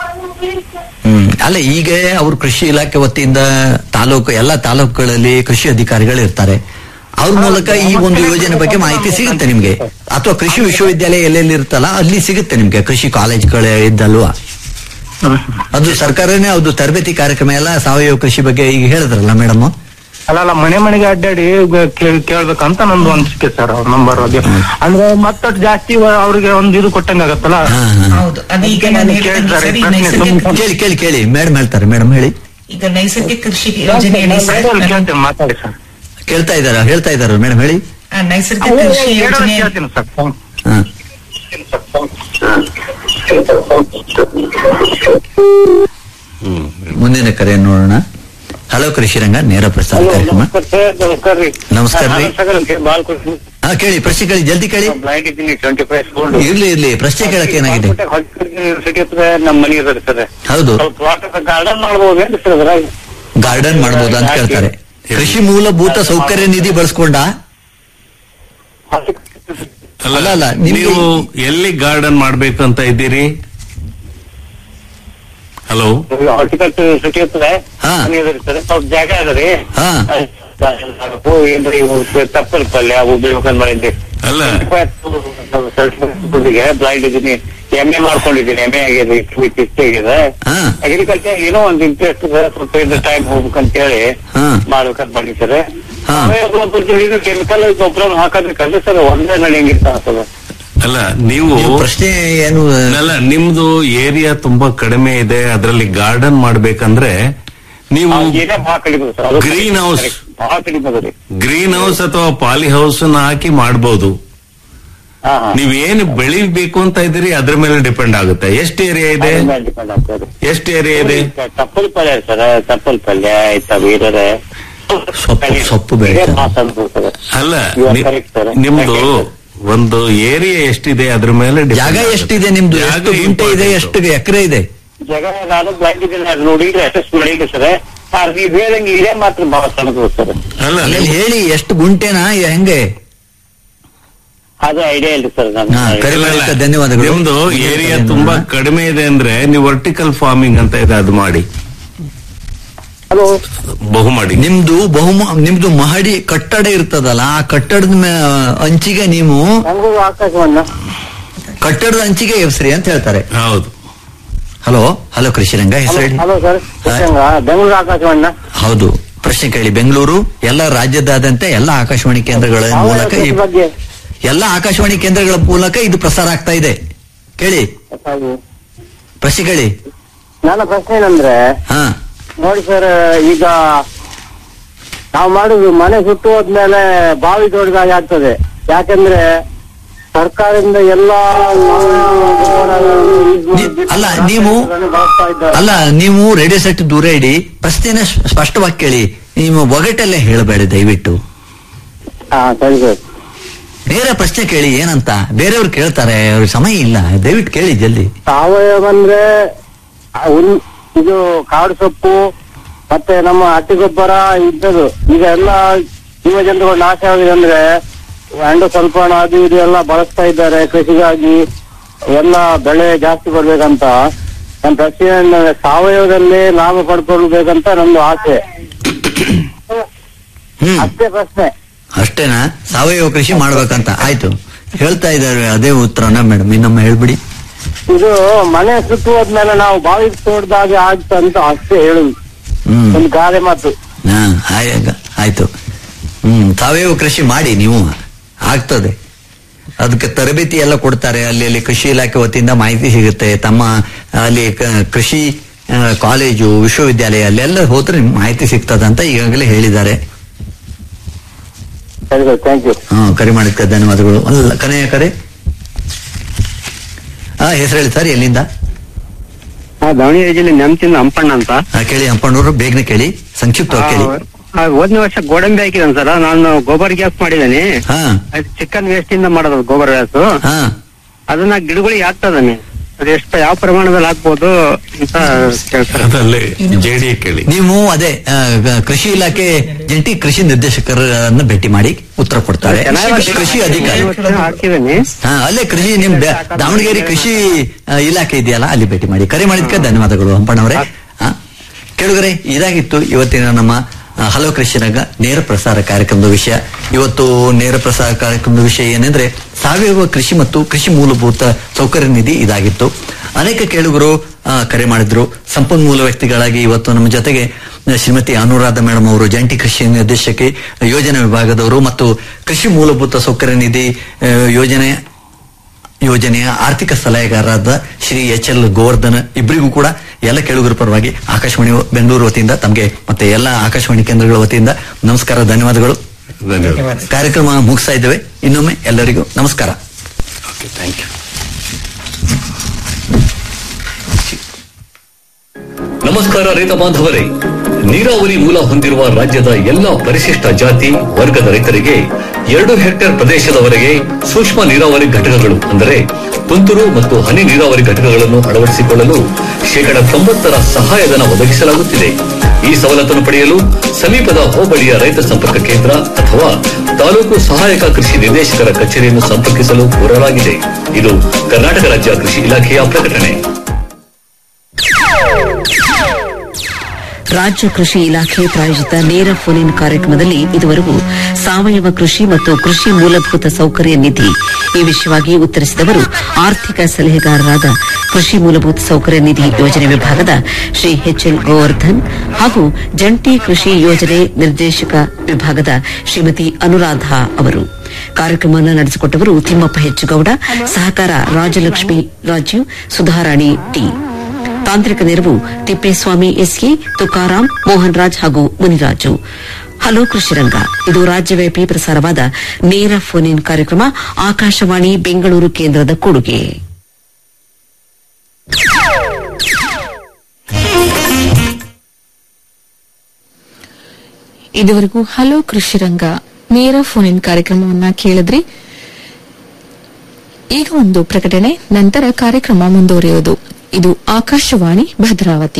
ಹ್ಮ್ ಅಲ್ಲ ಈಗ ಅವರು ಕೃಷಿ ಇಲಾಖೆ ವತಿಯಿಂದ ತಾಲೂಕು ಎಲ್ಲ ತಾಲೂಕುಗಳಲ್ಲಿ ಕೃಷಿ ಅಧಿಕಾರಿಗಳು ಇರ್ತಾರೆ ಅವ್ರ ಮೂಲಕ ಈ ಒಂದು ಯೋಜನೆ ಬಗ್ಗೆ ಮಾಹಿತಿ ಸಿಗುತ್ತೆ ನಿಮ್ಗೆ ಅಥವಾ ಕೃಷಿ ವಿಶ್ವವಿದ್ಯಾಲಯ ಎಲ್ಲೆಲ್ಲಿ ಇರುತ್ತಲ್ಲ ಅಲ್ಲಿ ಸಿಗುತ್ತೆ ನಿಮ್ಗೆ ಕೃಷಿ ಕಾಲೇಜ್ಗಳು ಇದ್ದಲ್ವಾ ಅದು ಸರ್ಕಾರನೇ ಅದು ತರಬೇತಿ ಕಾರ್ಯಕ್ರಮ ಎಲ್ಲ ಸಾವಯವ ಕೃಷಿ ಬಗ್ಗೆ ಈಗ ಹೇಳಿದ್ರಲ್ಲ ಮೇಡಮ್ ಅಲ್ಲಲ್ಲ ಮನೆ ಮನೆಗೆ ಅಡ್ಡಾಡಿ ಗ- ಕೇ- ಕೇಳ್ಬೇಕಂತ ನಂದು ಅನಿಸಿಕೆ ಸರ್ ಅವ್ರ ನಂಬರ್ ಅದು ಅಂದ್ರೆ ಮತ್ತಷ್ಟು ಜಾಸ್ತಿ ವ- ಅವ್ರಿಗೆ ಒಂದು ಇದು ಕೊಟ್ಟಂಗ ಆಗತ್ತಲ್ಲ ಹೌದು ಅದು ಈಗ ನಾನು ಹೇಳ್ದಂಗೆ ಸರ್, ಈ ನೈಸರ್ಗಿಕ ಕೇಳಿ ಕೇಳಿ ಕೇಳಿ ಮೇಡಮ್ ಹೇಳ್ತಾರೆ ಮೇಡಮ್ ಹೇಳಿ ಈಗ ನೈಸರ್ಗಿಕ ಕೃಷಿ ಯೋಜನೆಯಡಿ ಸರ್ ಮೇಡಮ್ ಕೇಳ್ತೇನೆ ಮಾತಾಡಿ ಸರ್ ಕೇಳ್ತಾ ಇದಾರ ಹೇಳ್ತಾ ಇದಾರ ಮೇಡಮ್ ಹೇಳಿ ಆ ನೈಸರ್ಗಿಕ ಕೃಷಿ ಯೋಜನೆ ಕೇಳ್ತೀನಿ ಸರ್ ಹಾ ಮುಂದಿನ ಕರೆ ನೋಡೋಣ ಹಲೋ ಕೃಷಿ ರಂಗ ನೇರ ಪ್ರಸಾರ ಕಾರ್ಯಕ್ರಮ ನಮಸ್ಕಾರ ರೀ ನಮಸ್ಕಾರ ರೀ. ಬಾಲಕೃಷ್ಣ ಹಾ ಕೇಳಿ ಪ್ರಶ್ನೆ ಕೇಳಿ ಜಲ್ದಿ ಕೇಳಿ ಬ್ಲೈಂಡ್ ಇದ್ದೀನಿ ಟ್ವೆಂಟಿ ಫೈವ್ ಇರ್ಲಿ ಇರ್ಲಿ ಪ್ರಶ್ನೆ ಕೇಳಕ್ಕೆ ಏನಾಗಿದೆ ಯೂನಿವರ್ಸಿಟಿ ಹತ್ರ ನಮ್ಮ ಮನೆ ಇರೋದು ಸರ್ ಹೌದು ಸ್ವಲ್ಪ ವಾಟರ್ ಗಾರ್ಡನ್ ಮಾಡ್ಬೋದೇನ್ರಿ ಸರ್ ಅದ್ರಾಗ ಗಾರ್ಡನ್ ಮಾಡ್ಬೋದು ಅಂತ ಕೇಳ್ತಾರೆ ಕೃಷಿ ಮೂಲಭೂತ ಸೌಕರ್ಯ ನಿಧಿ ಬಳಸ್ಕೊಂಡ ಅಲ್ಲ, ಅಲ್ಲ, ನಿಮ್ಗೆ ನೀವು ಎಲ್ಲಿ ಗಾರ್ಡನ್ ಮಾಡ್ಬೇಕಂತ ಇದ್ದೀರಿ ಹಲೋ ಹಾರ್ಟಿಕಲ್ಚರ್ ಸಿಟಿ ಹತ್ರ ಹಾ. ಮನೆ ಇದ್ರಿ ಸರ್ ಸ್ವಲ್ಪ ಜಾಗ ಅದ ರೀ ಹಾ ಹೂ ಏನ್ರಿ ಇವು ತಪ್ಪಲ್ ಪಲ್ಯ ಅವು ಬೆಳ್ಕೊಂಡ್ ಮಾಡಿದ್ದೆ ಅಲ್ಲ ಬ್ಲೈಂಡ್ ಇದ್ದೀನಿ ಎಮ್ ಎ ಮಾಡ್ಕೊಂಡಿದ್ದೀನಿ ಎಮ್ ಎ ಆಗಿದೆ ಇಷ್ಟೇ ಆಗಿದೆ ಹಾ ಅಗ್ರಿಕಲ್ಚರ್ ಏನೋ ಒಂದು ಇಂಟ್ರೆಸ್ಟ್ ಇದೆ ಸ್ವಲ್ಪ ಇದ್ರ ಟೈಮ್ ಹೋಗ್ಬೇಕಂತ ಹೇಳಿ ಹಾ. ಮಾಡ್ಬೇಕಂತ ಮಾಡಿದ್ದಾರೆ ಹಾ. ಕೆಮಿಕಲ್ ಗೊಬ್ಬರ ಹಾಕೋದ್ರಿಕಂದ್ರೆ ಸರ್ ಒಂದೇ ನಡೆಯಂಗಿರ್ತಾವ ಅಲ್ಲ ನೀವು ನೀವು ಪ್ರಶ್ನೆ ಏನು ಅಲ್ಲ ನಿಮ್ದು ಏರಿಯಾ ತುಂಬಾ ಕಡಿಮೆ ಇದೆ ಅದರಲ್ಲಿ ಗಾರ್ಡನ್ ಮಾಡ್ಬೇಕಂದ್ರೆ ನೀವು ಏರಿಯಾ ಬಹಳ ಕಡಿಮೆ ಸರ್ ಅದು Green house. correct. ಬಹಳ ಕಡಿಮೆ ಅದ ರೀ ಗ್ರೀನ್ ಹೌಸ್ ಅಥವಾ ಪಾಲಿ ಹೌಸ್ ಹಾಕಿ ಮಾಡಬಹುದು ಹಾ ಹಾ ನೀವ್ ಏನು ಬೆಳಿಬೇಕು ಅಂತ ಇದ್ದೀರಿ ಅದ್ರ ಮೇಲೆ ಡಿಪೆಂಡ್ ಆಗುತ್ತೆ ಎಷ್ಟು ಏರಿಯಾ ಇದೆ ಅದ್ರ ಮೇಲೆ depend ಆಗ್ತದೆ. ಎಷ್ಟು ಏರಿಯಾ ಇದೆ ತಪ್ಪಲ್ ಪಲ್ಯ ಸರ್ ತಪ್ಪಲ್ ಪಲ್ಯ ಆಯ್ತಾ ಬೇರೆ ಸೊಪ್ಪು- ಸೊಪ್ಪು ಬೆಳಿತಾರೆ. ಅಲ್ಲ You are ನಿ- correct, sir. ನಿಮ್ದು ಒಂದು ಏರಿಯಾ ಎಷ್ಟಿದೆ ಅದ್ರ ಮೇಲೆ depend ಜಾಗ ಆಗುತ್ತೆ. ಎಷ್ಟಿದೆ ನಿಮ್ದು ಜಾಗ ಎಷ್ಟು ಗುಂಟೆ ಇದೆ important. ಎಷ್ಟು ಎಕರೆ ಇದೆ ಜಗ ನಾನು ಬ್ಲೈಂಡ್ ಇದ್ದೀನಿ ನೋಡಿದ್ರೆ ಅಸೆಸ್ ಮಾಡಿಲ್ಲ ಸರ್ ನೀವು ಹೇಳಂಗೆ ಇದೇ ಮಾತ್ರ ಬಹಳ ಸಣ್ಣದು ಸರ್ ಅಲ್ಲ ಅಲ್ಲಿ ನೀವು- ಹೇಳಿ ಎಷ್ಟು ಗುಂಟೆನಾ ಹೆಂಗೆ ಅದು ಐಡಿಯಾ ಇಲ್ಲ ಸರ್ ಹಾ, ನಾನು ಕರೆ- ಇಲ್ಲ, ಇಲ್ಲ. ಧನ್ಯವಾದಗಳು. ನಿಮ್ದು ಏರಿಯಾ ತುಂಬಾ ಕಡಿಮೆ ಇದೆ ಅಂದ್ರೆ ನೀವು ವರ್ಟಿಕಲ್ ಫಾರ್ಮಿಂಗ್ ಅಂತ ಇದೆ ಅದು ಮಾಡಿ ಹಲೋ ಬಹು ಮಾಡಿ ನಿಮ್ದು ಬಹುಮ ನಿಮ್ದು ಮಹಡಿ ಕಟ್ಟಡ ಇರ್ತದಲ್ಲ ಆ ಕಟ್ಟಡದ ಮೇ- ಅಂಚಿಗೆ ನೀವು ನಂಗೂ ಆಕಾಶವನ್ನ ಕಟ್ಟಡದ ಅಂಚಿಗೆ ಎಬ್ಸ್ರಿ ಅಂತ ಹೇಳ್ತಾರೆ ಹೌದು ಹಲೋ ಹಲೋ ಕೃಷಿರಂಗ ಹೆಸರು ಹೇಳಿ ಹಲೋ ಸರ್ ಬೆಂಗಳೂರು ಆಕಾಶವನ್ನ ಹೌದು ಪ್ರಶ್ನೆ ಕೇಳಿ ಬೆಂಗಳೂರು ಎಲ್ಲ ರಾಜ್ಯದಾದ್ಯಂತ ಎಲ್ಲ ಆಕಾಶವಾಣಿ ಕೇಂದ್ರಗಳ ಮೂಲಕ ಈ- ಬಗ್ಗೆ ಎಲ್ಲ ಆಕಾಶವಾಣಿ ಕೇಂದ್ರಗಳ ಮೂಲಕ ಇದು ಪ್ರಸಾರ ಆಗ್ತಾ ಇದೆ ಕೇಳಿ ಹಾಗೆ. ಪ್ರಶ್ನೆ ಕೇಳಿ ನನ್ನ ಪ್ರಶ್ನೆ ಏನಂದ್ರೆ ಹಾ ನೋಡಿ ಸರ್ ಈಗ ನಾವು ಮಾಡುದು ಮನೆ ಸುಟ್ಟು ಹೋದ್ಮೇಲೆ ಬಾವಿ ತೋಡಿದಾಗ ಆಗ್ತದೆ ಯಾಕಂದ್ರೆ ಸರ್ಕಾರದಿಂದ ಎಲ್ಲ ನೀ- ಅಲ್ಲ, ನೀವು- ಬಳಸ್ತಾ ಇದ್ದಾರೆ ಅಲ್ಲ ನೀವು ರೇಡಿಯೋ ಸೆಟ್ ದೂರ ಇಡಿ ಪ್ರಶ್ನೆನ ಸ್ಪ- ಸ್ಪಷ್ಟವಾಗಿ ಕೇಳಿ ನೀವು ಒಗಟಲ್ಲೇ ಹೇಳಬೇಡಿ ದಯವಿಟ್ಟು ಹಾ ಸರಿ ಸರ್ ಬೇರೆ ಪ್ರಶ್ನೆ ಕೇಳಿ ಏನಂತ ಬೇರೆಯವ್ರು ಕೇಳ್ತಾರೆ ಅವ್ರಿಗೆ ಸಮಯ ಇಲ್ಲ ದಯವಿಟ್ಟು ಕೇಳಿ ಜಲ್ದಿ ಸಾವಯವ ಅಂದ್ರೆ ಆ ಹುಲ್- ಇದು ಕಾಡು ಸೊಪ್ಪು ಮತ್ತೆ ನಮ್ಮ ಹಟ್ಟಿ ಗೊಬ್ಬರ ಇದ್ದದು ಈಗ ಎಲ್ಲ ಜೀವ ಜಂತುಗಳು ನಾಶ ಆಗಿದೆ ಅಂದ್ರೆ ಅಂಡು ಸ್ವಲ್ಪ ಅದು ಇದು ಎಲ್ಲ ಬಳಸ್ತಾ ಇದ್ದಾರೆ ಕೃಷಿಗಾಗಿ ಎಲ್ಲ ಬೆಳೆ ಜಾಸ್ತಿ ಬರ್ಬೇಕಂತ ನನ್ನ ಪ್ರಶ್ನೆ ಏನಂದ್ರೆ ಸಾವಯವದಲ್ಲೇ ಲಾಭ ಪಡ್ಕೊಳ್ಬೇಕಂತ ನಂದು ಆಸೆ ಹ್ಮ್ ಅಷ್ಟೇ ಪ್ರಶ್ನೆ ಅಷ್ಟೇನಾ ಸಾವಯವ ಕೃಷಿ ಮಾಡ್ಬೇಕಂತ ಆಯ್ತು ಹೇಳ್ತಾ ಇದ್ದಾರೆ ಅದೇ ಉತ್ತರನ ಮೇಡಮ್ ಇನ್ನೊಮ್ಮೆ ಹೇಳ್ಬಿಡಿ ಇದು ಮನೆ ಸುತ್ತು ಹೋದ್ಮೇಲೆ ನಾವು ಬಾವಿ ತೋಡ್ದಾಗ ಆಗ್ತ ಅಂತ ಅಷ್ಟೇ ಹೇಳುದು ಹ್ಮ್ ಒಂದು ಗಾದೆ ಮಾತು ಹಾ ಆಯ್- ಆಯ್ತು ಹ್ಮ್ ಸಾವಯವ ಕೃಷಿ ಮಾಡಿ ನೀವು ಆಗ್ತದೆ ಅದಕ್ಕೆ ತರಬೇತಿ ಎಲ್ಲ ಕೊಡ್ತಾರೆ ಅಲ್ಲಿ ಅಲ್ಲಿ ಕೃಷಿ ಇಲಾಖೆ ವತಿಯಿಂದ ಮಾಹಿತಿ ಸಿಗುತ್ತೆ ತಮ್ಮ ಅಲ್ಲಿ ಕ- ಕೃಷಿ ಆ, ಕಾಲೇಜು ವಿಶ್ವವಿದ್ಯಾಲಯ ಅಲ್ಲೆಲ್ಲ ಹೋದ್ರೆ ನಿಮ್ಗೆ ಮಾಹಿತಿ ಸಿಗ್ತದೆ ಅಂತ ಈಗಾಗಲೇ ಹೇಳಿದ್ದಾರೆ ಸರಿ ಸರ್ ಥ್ಯಾಂಕ್ ಯು ಹಾ ಕರೆ ಮಾಡಿದ್ಕೆ ಧನ್ಯವಾದಗಳು ಅಲ್ಲ ಕನೆಯ ಕರೆ ಹಾ ಹೆಸರು ಹೇಳಿ ಸರ್ ಎಲ್ಲಿಂದ ದಾವಣಗೆರೆ ಜಿಲ್ಲೆ ನೆಮ್ತಿಂದ ಹಂಪಣ್ಣ ಅಂತ ಹಾ, ಕೇಳಿ ಅಪ್ಪಣ್ಣವರು ಬೇಗನೆ ಕೇಳಿ ಸಂಕ್ಷಿಪ್ತವಾಗಿ ಕೇಳಿ ಆ, ಹೋದ್ನೇ ವರ್ಷ ಗೋಡಂಬಿ ಹಾಕಿದ್ದಾನೆ ಸರ್ ನಾನು ಗೋಬರ್ ಗ್ಯಾಸ್ ಮಾಡಿದ್ದೇನೆ ಹಾ ಅದು ಚಿಕನ್ ವೇಸ್ಟ್ ಇಂದ ಮಾಡೋದು ಗೋಬರ್ ಗ್ಯಾಸ್ ಹಾ ಅದನ್ನ ಗಿಡಗಳಿಗೆ ಹಾಕ್ತದಾನೆ ಅದು ಎಷ್ಟು ಯಾವ ಪ್ರಮಾಣದಲ್ಲಿ ಹಾಕ್ಬೋದು ಅಂತ ಕೇಳ್ತಾರೆ ಅದಲ್ಲೇ ಜೆಡಿ ಕೇಳಿ ನೀವು ಅದೇ ಆ, ಗ- ಕೃಷಿ ಇಲಾಖೆ ಜಂಟಿ ಕೃಷಿ ನಿರ್ದೇಶಕರನ್ನ ಭೇಟಿ ಮಾಡಿ ಉತ್ತರ ಕೊಡ್ತಾರೆ ಕೃಷಿ ಅಧಿಕಾರಿ ಹಾಕಿದ್ದೇನೆ ಹಾ ಅಲ್ಲೇ ಕೃಷಿ ನಿಮ್ ಬೆ- ದಾವಣಗೆರೆ ಕೃಷಿ ಆ, ಇಲಾಖೆ ಇದೆಯಲ್ಲ ಅಲ್ಲಿ ಭೇಟಿ ಮಾಡಿ ಕರೆ ಮಾಡಿದ್ಕೆ ಧನ್ಯವಾದಗಳು ಹಂಪಣ್ಣವರೇ ಹಾ ಕೇಳುಗರೆ ಇದಾಗಿತ್ತು ಇವತ್ತಿನ ನಮ್ಮ ಆ, ಹಲೋ ಕೃಷಿನಾಗ ನೇರ ಪ್ರಸಾರ ಕಾರ್ಯಕ್ರಮದ ವಿಷಯ ಇವತ್ತು ನೇರ ಪ್ರಸಾರ ಕಾರ್ಯಕ್ರಮದ ವಿಷಯ ಏನೆಂದ್ರೆ ಸಾವಯವ ಕೃಷಿ ಮತ್ತು ಕೃಷಿ ಮೂಲಭೂತ ಸೌಕರ್ಯ ನಿಧಿ ಇದಾಗಿತ್ತು ಅನೇಕ ಕೇಳುಗರು ಆ, ಕರೆ ಮಾಡಿದ್ರು ಸಂಪನ್ಮೂಲ ವ್ಯಕ್ತಿಗಳಾಗಿ ಇವತ್ತು ನಮ್ಮ ಜೊತೆಗೆ ಆ, ಶ್ರೀಮತಿ ಅನುರಾಧ ಮೇಡಮ್ ಅವರು ಜಂಟಿ ಕೃಷಿ ನಿರ್ದೇಶಕಿ ಯೋಜನೆ ವಿಭಾಗದವರು ಮತ್ತು ಕೃಷಿ ಮೂಲಭೂತ ಸೌಕರ್ಯ ನಿಧಿ ಆ, ಯೋಜನೆ ಯೋಜನೆಯ ಆರ್ಥಿಕ ಸಲಹೆಗಾರರಾದ ಶ್ರೀ ಎಚ್ ಎಲ್ ಗೋವರ್ಧನ್ ಇಬ್ಬರಿಗೂ ಕೂಡ ಎಲ್ಲ ಕೇಳುಗರ ಪರವಾಗಿ ಆಕಾಶವಾಣಿ ಬೆಂಗಳೂರು ವತಿಯಿಂದ ತಮಗೆ ಮತ್ತೆ ಎಲ್ಲ ಆಕಾಶವಾಣಿ ಕೇಂದ್ರಗಳ ವತಿಯಿಂದ ನಮಸ್ಕಾರ ಧನ್ಯವಾದಗಳು ಧನ್ಯವಾದ ಕಾರ್ಯಕ್ರಮ ಮುಗಿಸ್ತಾ ಇದ್ದೇವೆ ಇನ್ನೊಮ್ಮೆ ಎಲ್ಲರಿಗೂ ನಮಸ್ಕಾರ ಓಕೆ ಥ್ಯಾಂಕ್ ಯು ನಮಸ್ಕಾರ ರೈತ ಬಾಂಧವರೇ ನೀರಾವರಿ ಮೂಲ ಹೊಂದಿರುವ ರಾಜ್ಯದ ಎಲ್ಲಾ ಪರಿಶಿಷ್ಟ ಜಾತಿ ವರ್ಗದ ರೈತರಿಗೆ ಎರಡು ಹೆಕ್ಟೇರ್ ಪ್ರದೇಶದವರೆಗೆ ಸೂಕ್ಷ್ಮ ನೀರಾವರಿ ಘಟಕಗಳು ಅಂದರೆ ತುಂತುರು ಮತ್ತು ಹನಿ ನೀರಾವರಿ ಘಟಕಗಳನ್ನು ಅಳವಡಿಸಿಕೊಳ್ಳಲು ಶೇಕಡ ತೊಂಬತ್ತರ ಸಹಾಯಧನ ಒದಗಿಸಲಾಗುತ್ತಿದೆ ಈ ಸವಲತ್ತನ್ನು ಪಡೆಯಲು ಸಮೀಪದ ಹೋಬಳಿಯ ರೈತ ಸಂಪರ್ಕ ಕೇಂದ್ರ ಅಥವಾ ತಾಲೂಕು ಸಹಾಯಕ ಕೃಷಿ ನಿರ್ದೇಶಕರ ಕಚೇರಿಯನ್ನು ಸಂಪರ್ಕಿಸಲು ಕೋರಲಾಗಿದೆ ಇದು ಕರ್ನಾಟಕ ರಾಜ್ಯ ಕೃಷಿ ಇಲಾಖೆಯ ಪ್ರಕಟಣೆ ರಾಜ್ಯ ಕೃಷಿ ಇಲಾಖೆ ಪ್ರಾಯೋಜಿತ ನೇರ ಫೋನ್ ಇನ್ ಕಾರ್ಯಕ್ರಮದಲ್ಲಿ ಇದುವರೆಗೂ ಸಾವಯವ ಕೃಷಿ ಮತ್ತು ಕೃಷಿ ಮೂಲಭೂತ ಸೌಕರ್ಯ ನಿಧಿ ಈ ವಿಷಯವಾಗಿ ಉತ್ತರಿಸಿದವರು ಆರ್ಥಿಕ ಸಲಹೆಗಾರರಾದ ಕೃಷಿ ಮೂಲಭೂತ ಸೌಕರ್ಯ ನಿಧಿ ಯೋಜನೆ ವಿಭಾಗದ ಶ್ರೀ ಎಚ್ ಎಲ್ ಗೋವರ್ಧನ್ ಹಾಗೂ ಜಂಟಿ ಕೃಷಿ ಯೋಜನೆ ನಿರ್ದೇಶಕ ವಿಭಾಗದ ಶ್ರೀಮತಿ ಅನುರಾಧ ಅವರು ಕಾರ್ಯಕ್ರಮವನ್ನು ನಡೆಸಿಕೊಟ್ಟವರು ತಿಮ್ಮಪ್ಪ ಹೆಚ್ಚುಗೌಡ ಸಹಕಾರ ರಾಜಲಕ್ಷ್ಮಿ ರಾಜೀವ್ ಸುಧಾರಾಣಿ ಟಿ ತಾಂತ್ರಿಕ ನೆರವು ತಿಪ್ಪೇಸ್ವಾಮಿ ಎಸ್ಕೆ ತುಕಾರಾಂ ಮೋಹನ್ ರಾಜ್ ಹಾಗೂ ಮುನಿರಾಜು ಹಲೋ ಕೃಷಿರಂಗ ಇದು ರಾಜ್ಯವ್ಯಾಪಿ ಪ್ರಸಾರವಾದ ನೇರ ಫೋನ್ ಇನ್ ಕಾರ್ಯಕ್ರಮ ಆಕಾಶವಾಣಿ ಬೆಂಗಳೂರು ಕೇಂದ್ರದ ಕೊಡುಗೆ ಇದುವರೆಗೂ ಹಲೋ ಕೃಷಿರಂಗ ನೇರ ಫೋನ್ ಇನ್ ಕಾರ್ಯಕ್ರಮವನ್ನ ಕೇಳಿದ್ರಿ ಈಗ ಒಂದು ಪ್ರಕಟಣೆ ನಂತರ ಕಾರ್ಯಕ್ರಮ ಮುಂದುವರಿಯುವುದು ಇದು ಆಕಾಶವಾಣಿ ಭದ್ರಾವತಿ